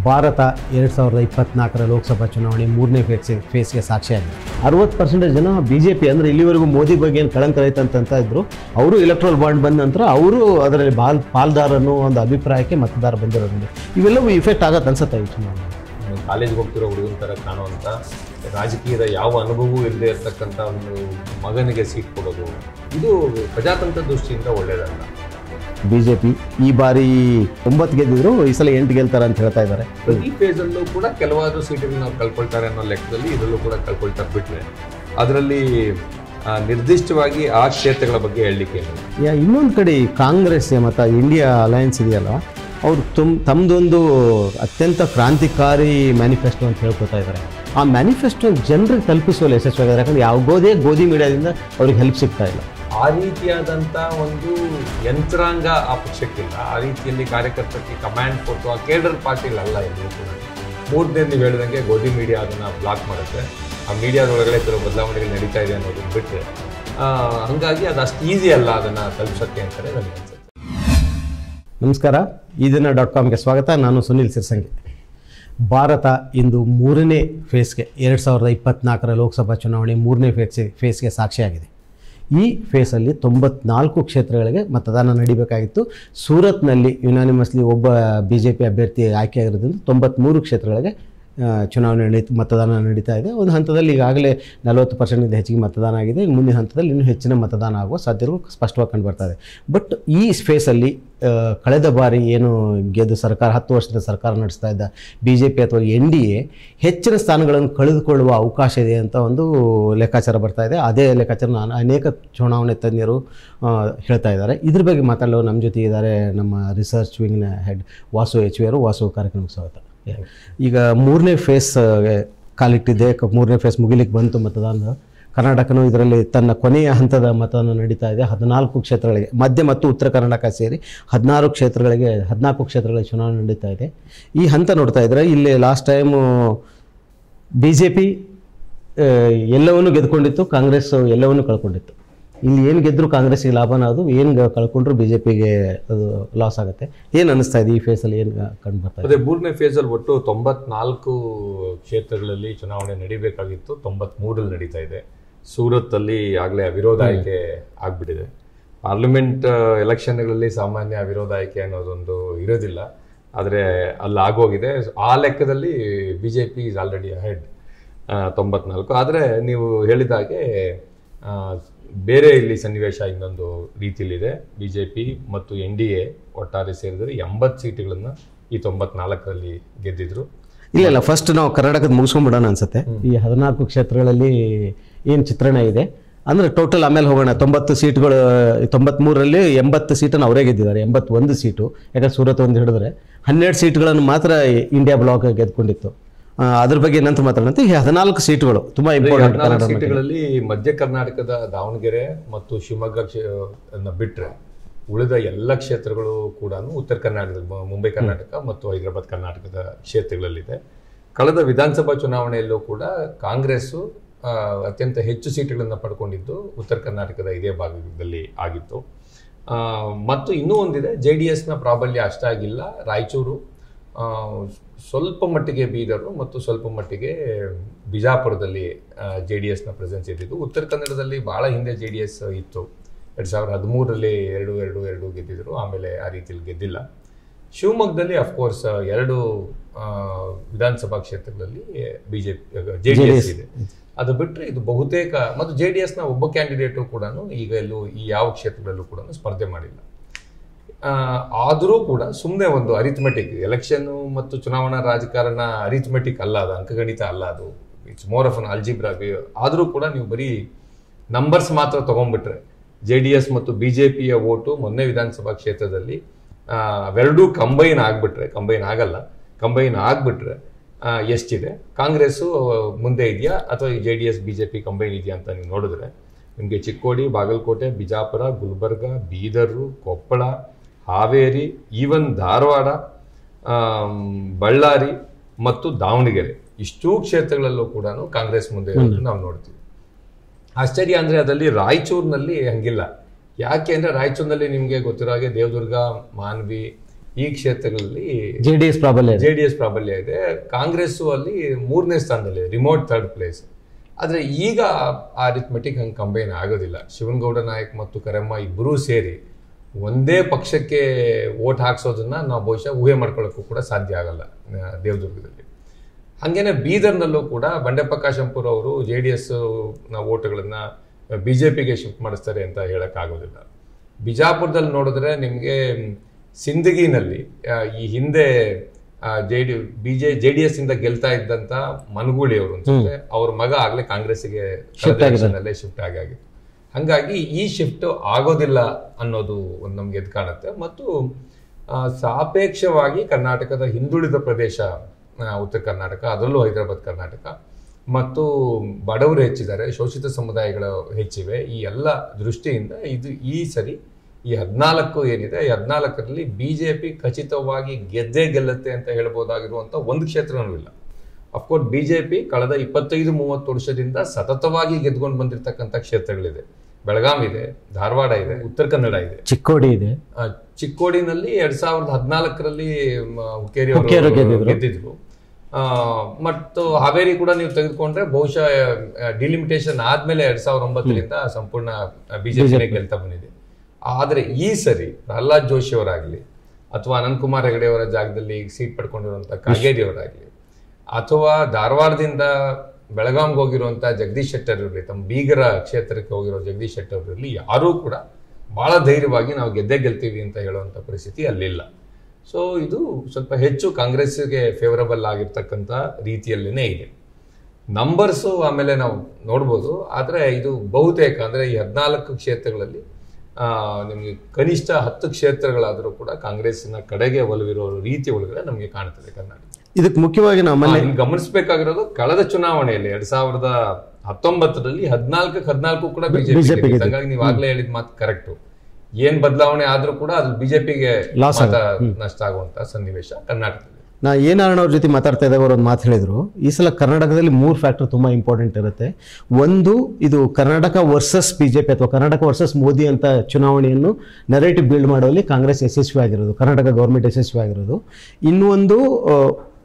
ಭಾರತ ಎರಡು ಸಾವಿರದ ಇಪ್ಪತ್ನಾಲ್ಕರ ಲೋಕಸಭಾ ಚುನಾವಣೆ ಮೂರನೇ ಫೇಸ್ ಫೇಸ್ಗೆ ಸಾಕ್ಷಿಯಾಗಿದೆ ಅರವತ್ತು ಪರ್ಸೆಂಟೇಜ್ ಜನ ಬಿ ಜೆ ಪಿ ಅಂದರೆ ಇಲ್ಲಿವರೆಗೂ ಮೋದಿ ಬಗ್ಗೆ ಏನು ಕಳಂಕ ರಹಿತ ಇದ್ರು ಅವರು ಎಲೆಕ್ಟ್ರಲ್ ಬಾಂಡ್ ಬಂದ ನಂತರ ಅವರು ಅದರಲ್ಲಿ ಬಾಲ್ ಪಾಲ್ದಾರನ್ನು ಒಂದು ಅಭಿಪ್ರಾಯಕ್ಕೆ ಮತದಾರ ಬಂದಿರೋದ್ರಿಂದ ಇವೆಲ್ಲವೂ ಇಫೆಕ್ಟ್ ಆಗತ್ತೆ ಅನ್ಸುತ್ತೆ ಈ ಚುನಾವಣೆ ಕಾಲೇಜ್ಗೆ ಹೋಗ್ತಿರೋ ಹುಡುಗನ ಥರ ಕಾಣುವಂಥ ರಾಜಕೀಯದ ಯಾವ ಅನುಭವವೂ ಇಲ್ಲದೆ ಇರತಕ್ಕಂಥ ಒಂದು ಮಗನಿಗೆ ಸೀಟ್ ಕೊಡೋದು ಇದು ಪ್ರಜಾತಂತ್ರ ದೃಷ್ಟಿಯಿಂದ ಒಳ್ಳೆಯದಲ್ಲ ಬಿ ಜೆ ಪಿ ಈ ಬಾರಿ ಒಂಬತ್ತು ಗೆದ್ದಿದ್ರು ಈ ಸಲ ಎಂಟು ಗೆಲ್ತಾರೆ ಅಂತ ಹೇಳ್ತಾ ಇದ್ದಾರೆ ಪ್ರತಿ ಫೇಸಲ್ಲೂ ಕೂಡ ಕೆಲವಾರು ಸೀಟುಗಳು ನಾವು ಕಳ್ಕೊಳ್ತಾರೆ ಅನ್ನೋ ಲೆಕ್ಕದಲ್ಲಿ ಇದರಲ್ಲೂ ಕೂಡ ಕಳ್ಕೊಳ್ತಾ ಬಿಟ್ರೆ ಅದರಲ್ಲಿ ಆ, ನಿರ್ದಿಷ್ಟವಾಗಿ ಆ ಕ್ಷೇತ್ರಗಳ ಬಗ್ಗೆ ಹೇಳಲಿಕ್ಕೆ ಏನು ಯಾ ಇನ್ನೊಂದು ಕಡೆ ಈ ಕಾಂಗ್ರೆಸ್ ಮತ್ತು ಇಂಡಿಯಾ ಅಲಯನ್ಸ್ ಇದೆಯಲ್ಲ ಅವರು ತುಮ್ ತಮ್ಮದೊಂದು ಅತ್ಯಂತ ಕ್ರಾಂತಿಕಾರಿ ಮ್ಯಾನಿಫೆಸ್ಟೋ ಅಂತ ಹೇಳ್ಕೊತಾ ಇದ್ದಾರೆ ಆ ಮ್ಯಾನಿಫೆಸ್ಟೋ ಜನರಿಗೆ ತಲುಪಿಸುವಲ್ಲಿ ಯಶಸ್ವಿಯಾಗಿದೆ ಯಾಕಂದರೆ ಯಾವುದೇ ಗೋಧಿ ಮೀಡಿಯಾದಿಂದ ಅವ್ರಿಗೆ ಹೆಲ್ಪ್ ಸಿಗ್ತಾ ಇಲ್ಲ ಆ ರೀತಿಯಾದಂಥ ಒಂದು ಯಂತ್ರಾಂಗ ಆ ಪಕ್ಷಕ್ಕಿಲ್ಲ ಆ ರೀತಿಯಲ್ಲಿ ಕಾರ್ಯಕರ್ತರಿಗೆ ಕಮಾಂಡ್ ಕೊಟ್ಟು ಆ ಕೇಡರ್ ಪಾರ್ಟಿಗಳಲ್ಲ ಎಲ್ಲೂ ಕೂಡ ಮೂರನೇ ನೀವು ಹೇಳಿದಂಗೆ ಗೋಧಿ ಮೀಡಿಯಾ ಅದನ್ನು ಬ್ಲಾಕ್ ಮಾಡುತ್ತೆ ಆ ಮೀಡಿಯಾದೊಳಗಡೆ ಕೆಲವು ಬದಲಾವಣೆಗಳು ನಡೀತಾ ಇದೆ ಅನ್ನೋದನ್ನ ಬಿಟ್ಟರೆ ಹಾಗಾಗಿ ಅದು ಅಷ್ಟು ಈಸಿ ಅಲ್ಲ ಅದನ್ನು ತಲುಪಿಸೋಕ್ಕೆ ಅಂತಲೇ ನನಗೆ ಅನ್ಸುತ್ತೆ ನಮಸ್ಕಾರ ಈ ದಿನ ಡಾಟ್ ಕಾಮ್ಗೆ ಸ್ವಾಗತ ನಾನು ಸುನಿಲ್ ಸಿರ್ಸಂಗಿ ಭಾರತ ಇಂದು ಮೂರನೇ ಫೇಸ್ಗೆ ಎರಡು ಸಾವಿರದ ಇಪ್ಪತ್ನಾಲ್ಕರ ಲೋಕಸಭಾ ಚುನಾವಣೆ ಮೂರನೇ ಫೇಸ್ ಫೇಸ್ಗೆ ಸಾಕ್ಷಿಯಾಗಿದೆ ಈ ಫೇಸಲ್ಲಿ ತೊಂಬತ್ನಾಲ್ಕು ಕ್ಷೇತ್ರಗಳಿಗೆ ಮತದಾನ ನಡೀಬೇಕಾಗಿತ್ತು ಸೂರತ್ನಲ್ಲಿ ಯುನಾನಿಮಸ್ಲಿ ಒಬ್ಬ ಬಿ ಜೆ ಪಿ ಅಭ್ಯರ್ಥಿ ಆಯ್ಕೆಯಾಗಿರೋದ್ರಿಂದ ತೊಂಬತ್ತ್ಮೂರು ಕ್ಷೇತ್ರಗಳಿಗೆ ಆ, ಚುನಾವಣೆ ನಡೀತು ಮತದಾನ ನಡೀತಾ ಇದೆ ಒಂದು ಹಂತದಲ್ಲಿ ಈಗಾಗಲೇ ನಲವತ್ತು ಪರ್ಸೆಂಟಿಂದ ಹೆಚ್ಚಿಗೆ ಮತದಾನ ಆಗಿದೆ ಇನ್ನು ಮುಂದಿನ ಹಂತದಲ್ಲಿ ಇನ್ನೂ ಹೆಚ್ಚಿನ ಮತದಾನ ಆಗುವ ಸಾಧ್ಯತೆಗಳು ಸ್ಪಷ್ಟವಾಗಿ ಕಂಡು ಬರ್ತಾ ಇದೆ ಬಟ್ ಈ ಸ್ಪೇಸಲ್ಲಿ ಆ, ಕಳೆದ ಬಾರಿ ಏನು ಗೆದ್ದು ಸರ್ಕಾರ ಹತ್ತು ವರ್ಷದ ಸರ್ಕಾರ ನಡೆಸ್ತಾ ಇದ್ದ ಬಿ ಜೆ ಪಿ ಅಥವಾ ಎನ್ ಡಿ ಎ ಹೆಚ್ಚಿನ ಸ್ಥಾನಗಳನ್ನು ಕಳೆದುಕೊಳ್ಳುವ ಅವಕಾಶ ಇದೆ ಅಂತ ಒಂದು ಲೆಕ್ಕಾಚಾರ ಬರ್ತಾ ಇದೆ ಅದೇ ಲೆಕ್ಕಾಚಾರ ನಾನು ಅನೇಕ ಚುನಾವಣೆ ತಜ್ಞರು ಆ, ಹೇಳ್ತಾ ಇದ್ದಾರೆ ಇದ್ರ ಬಗ್ಗೆ ಮಾತಾಡಲು ನಮ್ಮ ಜೊತೆ ಇದ್ದಾರೆ ನಮ್ಮ ರಿಸರ್ಚ್ ವಿಂಗ್ನ ಹೆಡ್ ವಾಸು ಎಚ್ ವಿ ಅವರು ವಾಸು ಕಾರ್ಯಕ್ರಮಕ್ಕೆ ಸ್ವಾಗತ ಈಗ ಮೂರನೇ ಫೇಸ್ ಕಾಲಿಟ್ಟಿದೆ ಕ- ಮೂರನೇ ಫೇಸ್ ಮುಗಿಲಿಕ್ಕೆ ಬಂತು ಮತದಾನ ಕರ್ನಾಟಕನೂ ಇದರಲ್ಲಿ ತನ್ನ ಕೊನೆಯ ಹಂತದ ಮತದಾನ ನಡೀತಾ ಇದೆ ಹದಿನಾಲ್ಕು ಕ್ಷೇತ್ರಗಳಿಗೆ ಮಧ್ಯ ಮತ್ತು ಉತ್ತರ ಕರ್ನಾಟಕ ಸೇರಿ ಹದಿನಾರು ಕ್ಷೇತ್ರಗಳಿಗೆ ಹದಿನಾಲ್ಕು ಕ್ಷೇತ್ರಗಳಿಗೆ ಚುನಾವಣೆ ನಡೀತಾ ಇದೆ ಈ ಹಂತ ನೋಡ್ತಾ ಇದ್ದರೆ ಇಲ್ಲಿ last time B J P ಎಲ್ಲವನ್ನೂ ಗೆದ್ಕೊಂಡಿತ್ತು ಕಾಂಗ್ರೆಸ್ ಎಲ್ಲವನ್ನೂ ಕಳ್ಕೊಂಡಿತ್ತು ಇಲ್ಲಿ ಏನು ಗೆದ್ದರೂ ಕಾಂಗ್ರೆಸ್ಸಿಗೆ ಲಾಭನ ಅದು ಏನು ಕಳ್ಕೊಂಡ್ರು ಬಿ ಜೆ ಪಿಗೆ ಅದು ಲಾಸ್ ಆಗುತ್ತೆ ಏನು ಅನ್ನಿಸ್ತಾ ಇದೆ ಈ ಫೇಸಲ್ಲಿ ಏನು ಕಂಡು ಬರ್ತಾ ಇದೆ ಅದೇ ಮೂರನೇ ಫೇಸಲ್ಲಿ ಒಟ್ಟು ತೊಂಬತ್ನಾಲ್ಕು ಕ್ಷೇತ್ರಗಳಲ್ಲಿ ಚುನಾವಣೆ ನಡೀಬೇಕಾಗಿತ್ತು ತೊಂಬತ್ಮೂರಲ್ಲಿ ನಡೀತಾ ಇದೆ ಸೂರತ್ತಲ್ಲಿ ಆಗಲೇ ಅವಿರೋಧ ಆಯ್ಕೆ ಆಗ್ಬಿಟ್ಟಿದೆ ಪಾರ್ಲಿಮೆಂಟ್ ಎಲೆಕ್ಷನ್ಗಳಲ್ಲಿ ಸಾಮಾನ್ಯ ಅವಿರೋಧ ಆಯ್ಕೆ ಅನ್ನೋದೊಂದು ಇರೋದಿಲ್ಲ ಆದರೆ ಅಲ್ಲಿ ಆಗೋಗಿದೆ ಆ ಲೆಕ್ಕದಲ್ಲಿ B J P is already ahead ತೊಂಬತ್ನಾಲ್ಕು ಆದರೆ ನೀವು ಹೇಳಿದ ಹಾಗೆ ಆ, ಬೇರೆ ಇಲ್ಲಿ ಸನ್ನಿವೇಶ ಇನ್ನೊಂದು ರೀತಿಯಲ್ಲಿದೆ ಬಿ ಜೆ ಪಿ ಮತ್ತು ಎನ್ ಡಿ ಎ ಒಟ್ಟಾರೆ ಸೇರಿದರೆ ಎಂಬತ್ತು ಸೀಟುಗಳನ್ನು ಈ ತೊಂಬತ್ನಾಲ್ಕರಲ್ಲಿ ಗೆದ್ದಿದ್ರು ಇಲ್ಲ ಇಲ್ಲ ಫಸ್ಟ್ ನಾವು ಕರ್ನಾಟಕದ ಮುಗಿಸ್ಕೊಂಡ್ಬಿಡೋಣ ಅನ್ಸುತ್ತೆ ಈ ಹದಿನಾಲ್ಕು ಕ್ಷೇತ್ರಗಳಲ್ಲಿ ಏನು ಚಿತ್ರಣ ಇದೆ ಅಂದರೆ ಟೋಟಲ್ ಆಮೇಲೆ ಹೋಗೋಣ ತೊಂಬತ್ತು ಸೀಟ್ಗಳು ತೊಂಬತ್ಮೂರರಲ್ಲಿ ಎಂಬತ್ತು ಸೀಟನ್ನು ಅವರೇ ಗೆದ್ದಿದ್ದಾರೆ ಎಂಬತ್ತೊಂದು ಸೀಟು ಯಾಕಂದ್ರೆ ಸೂರತ್ ಒಂದು ಹಿಡಿದ್ರೆ ಹನ್ನೆರಡು ಸೀಟ್ಗಳನ್ನು ಮಾತ್ರ ಇಂಡಿಯಾ ಬ್ಲಾಕ್ ಗೆದ್ಕೊಂಡಿತ್ತು ಆ, ಅದ್ರ ಬಗ್ಗೆ ನಂತರ ಮಾತಾಡೋಣ ಈ ಹದಿನಾಲ್ಕು ಸೀಟುಗಳು ತುಂಬ ಇಂಪಾರ್ಟೆಂಟ್ ಹದಿನಾಲ್ಕು ಕನ್ನಡ ಸೀಟುಗಳಲ್ಲಿ ಮಧ್ಯ ಕರ್ನಾಟಕದ ದಾವಣಗೆರೆ ಮತ್ತು ಶಿವಮೊಗ್ಗ ಕ್ಷೇ ಅನ್ನ ಬಿಟ್ಟರೆ ಉಳಿದ ಎಲ್ಲ ಕ್ಷೇತ್ರಗಳು ಕೂಡ ಉತ್ತರ ಕರ್ನಾಟಕದ ಮು- ಮುಂಬೈ ಕರ್ನಾಟಕ ಮತ್ತು ಹೈದರಾಬಾದ್ ಕರ್ನಾಟಕದ ಕ್ಷೇತ್ರಗಳಲ್ಲಿದೆ ಕಳೆದ ವಿಧಾನಸಭಾ ಚುನಾವಣೆಯಲ್ಲೂ ಕೂಡ ಕಾಂಗ್ರೆಸ್ಸು ಆ, ಅತ್ಯಂತ ಹೆಚ್ಚು ಸೀಟುಗಳನ್ನು ಪಡ್ಕೊಂಡಿದ್ದು ಉತ್ತರ ಕರ್ನಾಟಕದ ಇದೇ ಭಾಗದಲ್ಲಿ ಆಗಿತ್ತು ಆ, ಮತ್ತು ಇನ್ನೂ ಒಂದಿದೆ ಜೆ ಡಿ ಎಸ್ನ ಪ್ರಾಬಲ್ಯ ಅಷ್ಟಾಗಿಲ್ಲ ರಾಯಚೂರು ಆ, ಸ್ವಲ್ಪ ಮಟ್ಟಿಗೆ ಬೀದರು ಮತ್ತು ಸ್ವಲ್ಪ ಮಟ್ಟಿಗೆ ಬಿಜಾಪುರದಲ್ಲಿ ಜೆ ಡಿ ಎಸ್ನ ಪ್ರೆಸೆನ್ಸ್ ಇದ್ದಿದ್ದು ಉತ್ತರ ಕನ್ನಡದಲ್ಲಿ ಭಾಳ ಹಿಂದೆ ಜೆ ಡಿ ಎಸ್ ಇತ್ತು ಎರಡು ಸಾವಿರದ ಹದಿಮೂರರಲ್ಲಿ ಎರಡು ಎರಡು ಎರಡು ಗೆದ್ದಿದ್ರು ಆಮೇಲೆ ಆ ರೀತಿಯಲ್ಲಿ ಗೆದ್ದಿಲ್ಲ ಶಿವಮೊಗ್ಗದಲ್ಲಿ ಅಫ್ಕೋರ್ಸ್ ಎರಡು ಆ, ವಿಧಾನಸಭಾ ಕ್ಷೇತ್ರಗಳಲ್ಲಿ B J P J D S ಇದೆ ಅದು ಬಿಟ್ಟರೆ ಇದು ಬಹುತೇಕ ಮತ್ತು ಜೆ ಡಿ ಎಸ್ನ ಒಬ್ಬ ಕ್ಯಾಂಡಿಡೇಟು ಕೂಡ ಈಗ ಎಲ್ಲೂ ಈ ಯಾವ ಕ್ಷೇತ್ರದಲ್ಲೂ ಕೂಡ ಸ್ಪರ್ಧೆ ಮಾಡಿಲ್ಲ ಆದರೂ ಕೂಡ ಸುಮ್ಮನೆ ಒಂದು ಅರಿಥಮೆಟಿಕ್ ಎಲೆಕ್ಷನ್ ಮತ್ತು ಚುನಾವಣಾ ರಾಜಕಾರಣ ಅರಿಥಮೆಟಿಕ್ ಅಲ್ಲ ಅದು ಅಂಕಗಣಿತ ಅಲ್ಲ ಅದು it's more of an algebra ಆದರೂ ಕೂಡ ನೀವು ಬರೀ ನಂಬರ್ಸ್ ಮಾತ್ರ ತಗೊಂಡ್ಬಿಟ್ರೆ ಜೆ ಡಿ ಎಸ್ ಮತ್ತು ಬಿ ಜೆ ಪಿಯ ಓಟು ಮೊನ್ನೆ ವಿಧಾನಸಭಾ ಕ್ಷೇತ್ರದಲ್ಲಿ ಆ, ಅವೆರಡೂ ಕಂಬೈನ್ ಆಗ್ಬಿಟ್ರೆ ಕಂಬೈನ್ ಆಗಲ್ಲ ಕಂಬೈನ್ ಆಗ್ಬಿಟ್ರೆ ಆ, ಎಷ್ಟಿದೆ ಕಾಂಗ್ರೆಸ್ಸು ಮುಂದೆ ಇದೆಯಾ ಅಥವಾ J D S B J P combine ಇದೆಯಾ ಅಂತ ನೀವು ನೋಡಿದ್ರೆ ನಿಮಗೆ ಚಿಕ್ಕೋಡಿ ಬಾಗಲಕೋಟೆ ಬಿಜಾಪುರ ಗುಲ್ಬರ್ಗ ಬೀದರು ಕೊಪ್ಪಳ ಹಾವೇರಿ ಈವನ್ ಧಾರವಾಡ ಆಮ್, ಬಳ್ಳಾರಿ ಮತ್ತು ದಾವಣಗೆರೆ ಇಷ್ಟೂ ಕ್ಷೇತ್ರಗಳಲ್ಲೂ ಕೂಡ ಕಾಂಗ್ರೆಸ್ ಮುಂದೆ ಇರೋದನ್ನ ನಾವು ನೋಡ್ತೀವಿ ಆಶ್ಚರ್ಯ ಅಂದ್ರೆ ಅದರಲ್ಲಿ ರಾಯಚೂರಿನಲ್ಲಿ ಹಂಗಿಲ್ಲ ಯಾಕೆ ಅಂದ್ರೆ ರಾಯಚೂರಿನಲ್ಲಿ ನಿಮಗೆ ಗೊತ್ತಿರೋ ಹಾಗೆ ದೇವದುರ್ಗ ಮಾನ್ವಿ ಈ ಕ್ಷೇತ್ರಗಳಲ್ಲಿ ಜೆ ಡಿ ಎಸ್ ಪ್ರಾಬಲ್ಯ ಇದೆ ಜೆ ಡಿ ಎಸ್ ಪ್ರಾಬಲ್ಯ ಇದೆ ಕಾಂಗ್ರೆಸ್ ಅಲ್ಲಿ ಮೂರನೇ ಸ್ಥಾನದಲ್ಲಿ ರಿಮೋಟ್ ಥರ್ಡ್ ಪ್ಲೇಸ್ ಆದ್ರೆ ಈಗ ಆ ಅರಿಥಮೆಟಿಕ್ ಹಂಗೆ ಕಂಬೈನ್ ಆಗೋದಿಲ್ಲ ಶಿವನಗೌಡ ನಾಯಕ್ ಮತ್ತು ಕರೆಮ್ಮ ಇಬ್ಬರೂ ಸೇರಿ ಒಂದೇ ಪಕ್ಷಕ್ಕೆ ವೋಟ್ ಹಾಕ್ಸೋದನ್ನ ನಾವು ಬಹುಶಃ ಊಹೆ ಮಾಡ್ಕೊಳ್ಳೋಕ್ಕೂ ಕೂಡ ಸಾಧ್ಯ ಆಗಲ್ಲ ಆ, ದೇವದುರ್ಗದಲ್ಲಿ ಹಾಗೇನೆ ಬೀದರ್ನಲ್ಲೂ ಕೂಡ ಬಂಡೆಪ್ಪ ಕಾಶಂಪುರ್ ಅವರು ಜೆ ಡಿ ಎಸ್ ನ ಓಟ್ಗಳನ್ನ ಬಿಜೆಪಿಗೆ ಶಿಫ್ಟ್ ಮಾಡಿಸ್ತಾರೆ ಅಂತ ಹೇಳಕ್ಕಾಗೋದಿಲ್ಲ ಬಿಜಾಪುರದಲ್ಲಿ ನೋಡಿದ್ರೆ ನಿಮಗೆ ಸಿಂದಗಿನಲ್ಲಿ ಆ, ಈ ಹಿಂದೆ ಜೆ ಡಿ ಬಿಜೆ ಜೆ ಡಿ ಎಸ್ ಇಂದ ಗೆಲ್ತಾ ಇದ್ದಂತ ಮನಗೂಳಿ ಅವರು ಅನ್ಸುತ್ತೆ ಅವ್ರ ಮಗ ಆಗ್ಲೇ ಕಾಂಗ್ರೆಸ್ಸಿಗೆ ಅಲ್ಲೇ ಶಿಫ್ಟ್ ಆಗಿ ಆಗಿತ್ತು ಹಂಗಾಗಿ ಈ ಶಿಫ್ಟ್ ಆಗೋದಿಲ್ಲ ಅನ್ನೋದು ಒಂದು ನಮ್ಗೆ ಎದ್ದು ಕಾಣುತ್ತೆ ಮತ್ತು ಆ, ಸಾಪೇಕ್ಷವಾಗಿ ಕರ್ನಾಟಕದ ಹಿಂದುಳಿದ ಪ್ರದೇಶ ಆ, ಉತ್ತರ ಕರ್ನಾಟಕ ಅದರಲ್ಲೂ ಹೈದರಾಬಾದ್ ಕರ್ನಾಟಕ ಮತ್ತು ಬಡವರು ಹೆಚ್ಚಿದ್ದಾರೆ ಶೋಷಿತ ಸಮುದಾಯಗಳು ಹೆಚ್ಚಿವೆ ಈ ಎಲ್ಲ ದೃಷ್ಟಿಯಿಂದ ಇದು ಈ ಸರಿ ಈ ಹದಿನಾಲ್ಕು ಏನಿದೆ ಈ ಹದಿನಾಲ್ಕರಲ್ಲಿ ಬಿಜೆಪಿ ಖಚಿತವಾಗಿ ಗೆದ್ದೇ ಗೆಲ್ಲುತ್ತೆ ಅಂತ ಹೇಳ್ಬೋದಾಗಿರುವಂತ ಒಂದು ಕ್ಷೇತ್ರನೂ ಇಲ್ಲ ಅಫ್ಕೋರ್ಸ್ ಬಿಜೆಪಿ ಕಳೆದ ಇಪ್ಪತ್ತೈದು ಮೂವತ್ತು ವರ್ಷದಿಂದ ಸತತವಾಗಿ ಗೆದ್ಕೊಂಡು ಬಂದಿರತಕ್ಕಂಥ ಕ್ಷೇತ್ರಗಳಿದೆ ಬೆಳಗಾಂ ಇದೆ ಧಾರವಾಡ ಇದೆ ಉತ್ತರ ಕನ್ನಡ ಇದೆ ಚಿಕ್ಕೋಡಿ ಇದೆ ಆ, ಚಿಕ್ಕೋಡಿನಲ್ಲಿ ಎರಡ್ ಸಾವಿರದ ಹದಿನಾಲ್ಕರಲ್ಲಿ ಹುಕ್ಕೇರಿ ಹುಕ್ಕೇರಿ ಅವರು ಗೆದ್ದಿದ್ರು. ಗೆದ್ದಿದ್ರು ಆ, ಮತ್ತು ಹಾವೇರಿ ಕೂಡ ನೀವು ತೆಗೆದುಕೊಂಡ್ರೆ ಬಹುಶಃ ಡಿಲಿಮಿಟೇಷನ್ ಆದ್ಮೇಲೆ ಎರಡ್ ಸಾವಿರದ ಒಂಬತ್ತರಿಂದ ಸಂಪೂರ್ಣ ಬಿಜೆಪಿ ಗೆಲ್ತಾ ಬಂದಿದೆ ಆದ್ರೆ ಈ ಸರಿ ಪ್ರಹ್ಲಾದ್ ಜೋಶಿ ಅವರಾಗ್ಲಿ ಅಥವಾ ಅನಂತಕುಮಾರ್ ಹೆಗಡೆ ಅವರ ಜಾಗದಲ್ಲಿ ಸೀಟ್ ಪಡ್ಕೊಂಡಿರುವಂತ ಕಾಗೇರಿ ಅವರಾಗ್ಲಿ ಅಥವಾ ಧಾರವಾಡದಿಂದ ಬೆಳಗಾಂಗೆ ಹೋಗಿರುವಂತ ಜಗದೀಶ್ ಶೆಟ್ಟರ್ ಇರಲಿ ತಮ್ಮ ಬೀಗರ ಕ್ಷೇತ್ರಕ್ಕೆ ಹೋಗಿರೋ ಜಗದೀಶ್ ಶೆಟ್ಟರ್ ಇರಲಿ ಯಾರೂ ಕೂಡ ಬಹಳ ಧೈರ್ಯವಾಗಿ ನಾವು ಗೆದ್ದೇ ಗೆಲ್ತೀವಿ ಅಂತ ಹೇಳುವಂತ ಪರಿಸ್ಥಿತಿ ಅಲ್ಲಿಲ್ಲ ಸೊ ಇದು ಸ್ವಲ್ಪ ಹೆಚ್ಚು ಕಾಂಗ್ರೆಸ್ಗೆ ಫೇವರಬಲ್ ಆಗಿರ್ತಕ್ಕಂಥ ರೀತಿಯಲ್ಲೇನೆ ಇದೆ ನಂಬರ್ಸು ಆಮೇಲೆ ನಾವು ನೋಡ್ಬೋದು ಆದರೆ ಇದು ಬಹುತೇಕ ಅಂದರೆ ಈ ಹದಿನಾಲ್ಕು ಕ್ಷೇತ್ರಗಳಲ್ಲಿ ಆ, ನಿಮಗೆ ಕನಿಷ್ಠ ಹತ್ತು ಕ್ಷೇತ್ರಗಳಾದರೂ ಕೂಡ ಕಾಂಗ್ರೆಸ್ಸಿನ ಕಡೆಗೆ ಒಲವಿರೋ ರೀತಿ ಒಳಗಡೆ ನಮಗೆ ಕಾಣ್ತದೆ ಕರ್ನಾಟಕ ಇದಕ್ಕೆ ಮುಖ್ಯವಾಗಿ ನಾವು ಆ, ಮೊನ್ನೆ ಇಲ್ಲಿ ಗಮನಿಸಬೇಕಾಗಿರೋದು ಕಳೆದ ಚುನಾವಣೆಯಲ್ಲಿ ಎರಡ್ ಸಾವಿರದ ಹತ್ತೊಂಬತ್ತರಲ್ಲಿ ಹದಿನಾಲ್ಕಕ್ಕೆ ಹದಿನಾಲ್ಕು ಕೂಡ BJP ಬಿಜೆಪಿ ಗೆ ಹಂಗಾಗಿ ನೀವು ಆಗ್ಲೇ ಹೇಳಿದ ಮಾತು ಕರೆಕ್ಟ್ ಏನ್ ಬದಲಾವಣೆ ಆದ್ರೂ ಕೂಡ ಅದು ಬಿಜೆಪಿಗೆ Loss ನಷ್ಟ ಆಗುವಂತ ಸನ್ನಿವೇಶ ಕರ್ನಾಟಕದಲ್ಲಿ ನಾ ಏನಾರಣ ಅವ್ರ ಜೊತೆ ಮಾತಾಡ್ತಾ ಇದ್ದಾಗ ಅವ್ರು ಒಂದು ಮಾತು ಹೇಳಿದ್ರು ಈ ಸಲ ಕರ್ನಾಟಕದಲ್ಲಿ ಮೂರು ಫ್ಯಾಕ್ಟರ್ ತುಂಬ ಇಂಪಾರ್ಟೆಂಟ್ ಇರುತ್ತೆ ಒಂದು ಇದು Karnataka versus B J P ಅಥವಾ ಕರ್ನಾಟಕ ವರ್ಸಸ್ ಮೋದಿ ಅಂತ ಚುನಾವಣೆಯನ್ನು ನರೇಟಿವ್ ಬಿಲ್ಡ್ ಮಾಡುವಲ್ಲಿ ಕಾಂಗ್ರೆಸ್ ಯಶಸ್ವಿ ಆಗಿರೋದು ಕರ್ನಾಟಕ ಗೌರ್ಮೆಂಟ್ ಯಶಸ್ವಿ ಆಗಿರೋದು ಇನ್ನೊಂದು ಆ,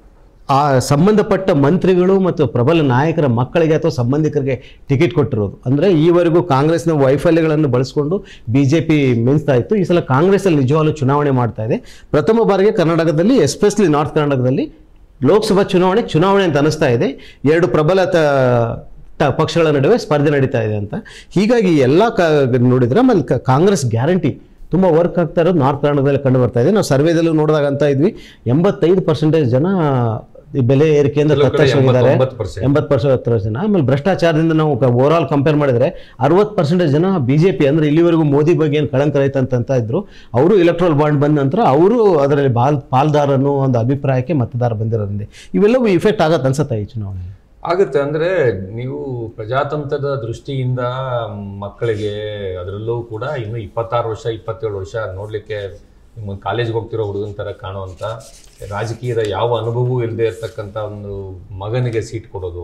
ಆ ಸಂಬಂಧಪಟ್ಟ ಮಂತ್ರಿಗಳು ಮತ್ತು ಪ್ರಬಲ ನಾಯಕರ ಮಕ್ಕಳಿಗೆ ಅಥವಾ ಸಂಬಂಧಿಕರಿಗೆ ಟಿಕೆಟ್ ಕೊಟ್ಟಿರೋದು ಅಂದರೆ ಈವರೆಗೂ ಕಾಂಗ್ರೆಸ್ನ ವೈಫಲ್ಯಗಳನ್ನು ಬಳಸಿಕೊಂಡು ಬಿ ಜೆ ಪಿ ಮಿಂಚ್ತಾ ಇತ್ತು ಈ ಸಲ ಕಾಂಗ್ರೆಸ್ಸಲ್ಲಿ ನಿಜವಾಗ್ಲೂ ಚುನಾವಣೆ ಮಾಡ್ತಾ ಇದೆ ಪ್ರಥಮ ಬಾರಿಗೆ ಕರ್ನಾಟಕದಲ್ಲಿ ಎಸ್ಪೆಷಲಿ ನಾರ್ತ್ ಕರ್ನಾಟಕದಲ್ಲಿ ಲೋಕಸಭಾ ಚುನಾವಣೆ ಚುನಾವಣೆ ಅಂತ ಅನಿಸ್ತಾ ಇದೆ ಎರಡು ಪ್ರಬಲ ತ ತ- ಪಕ್ಷಗಳ ನಡುವೆ ಸ್ಪರ್ಧೆ ನಡೀತಾ ಇದೆ ಅಂತ ಹೀಗಾಗಿ ಎಲ್ಲ ಕ ನೋಡಿದ್ರೆ ಆಮೇಲೆ ಕ- ಕಾಂಗ್ರೆಸ್ ಗ್ಯಾರಂಟಿ ತುಂಬ ವರ್ಕ್ ಆಗ್ತಾ ಇರೋದು ನಾರ್ತ್ ಕರ್ನಾಟಕದಲ್ಲಿ ಕಂಡು ಬರ್ತಾ ಇದೆ ನಾವು ಸರ್ವೇದಲ್ಲೂ ನೋಡಿದಾಗ ಅಂತ ಇದ್ವಿ ಎಂಬತ್ತೈದು ಪರ್ಸೆಂಟೇಜ್ ಜನ ಈ ಬೆಲೆ ಏರಿಕೆಯಿಂದ ಕೆಲವು ಕಡೆ ತತ್ತರಿಸಿದ್ದಾರೆ ಎಂಬತ್ತೊಂಬತ್ತು percent. ಎಂಬತ್ತು ಪರ್ಸೆಂಟ್ ಹತ್ತು ಜನ ಆಮೇಲೆ ಭ್ರಷ್ಟಾಚಾರದಿಂದ ನಾವು ಓವರ್ ಆಲ್ ಕಂಪೇರ್ ಮಾಡಿದ್ರೆ ಅರವತ್ತು ಪರ್ಸೆಂಟೇಜ್ ಜನ ಬಿ ಜೆ ಪಿ ಅಂದರೆ ಇಲ್ಲಿವರೆಗೂ ಮೋದಿ ಬಗ್ಗೆ ಏನು ಕಳಂಕ ರಹಿತ ಅಂತ ಅಂತ ಇದ್ರು ಅವರು ಇಲೆಕ್ಟ್ರಲ್ ಬಾಂಡ್ ಬಂದ ನಂತರ ಅವರು ಅದರಲ್ಲಿ ಬಾಲ್ ಪಾಲ್ದಾರ ಅನ್ನೋ ಒಂದು ಅಭಿಪ್ರಾಯಕ್ಕೆ ಮತದಾರ ಬಂದಿರೋದ್ರಿಂದ ಇವೆಲ್ಲವೂ ಇಫೆಕ್ಟ್ ಆಗತ್ತೆ ಅನ್ಸುತ್ತೆ ಈ ಚುನಾವಣೆ ಆಗುತ್ತೆ ಅಂದ್ರೆ ನೀವು ಪ್ರಜಾತಂತ್ರದ ದೃಷ್ಟಿಯಿಂದ ಮಕ್ಕಳಿಗೆ ಅದರಲ್ಲೂ ಕೂಡ ಇನ್ನು ಇಪ್ಪತ್ತಾರು ವರ್ಷ ಇಪ್ಪತ್ತೇಳು ವರ್ಷ ನೋಡ್ಲಿಕ್ಕೆ ನಿಮ್ಮ ಕಾಲೇಜ್ಗೆ ಹೋಗ್ತಿರೋ ಹುಡುಗನ ಥರ ಕಾಣುವಂಥ ರಾಜಕೀಯದ ಯಾವ ಅನುಭವವೂ ಇಲ್ಲದೆ ಇರ್ತಕ್ಕಂಥ ಒಂದು ಮಗನಿಗೆ ಸೀಟ್ ಕೊಡೋದು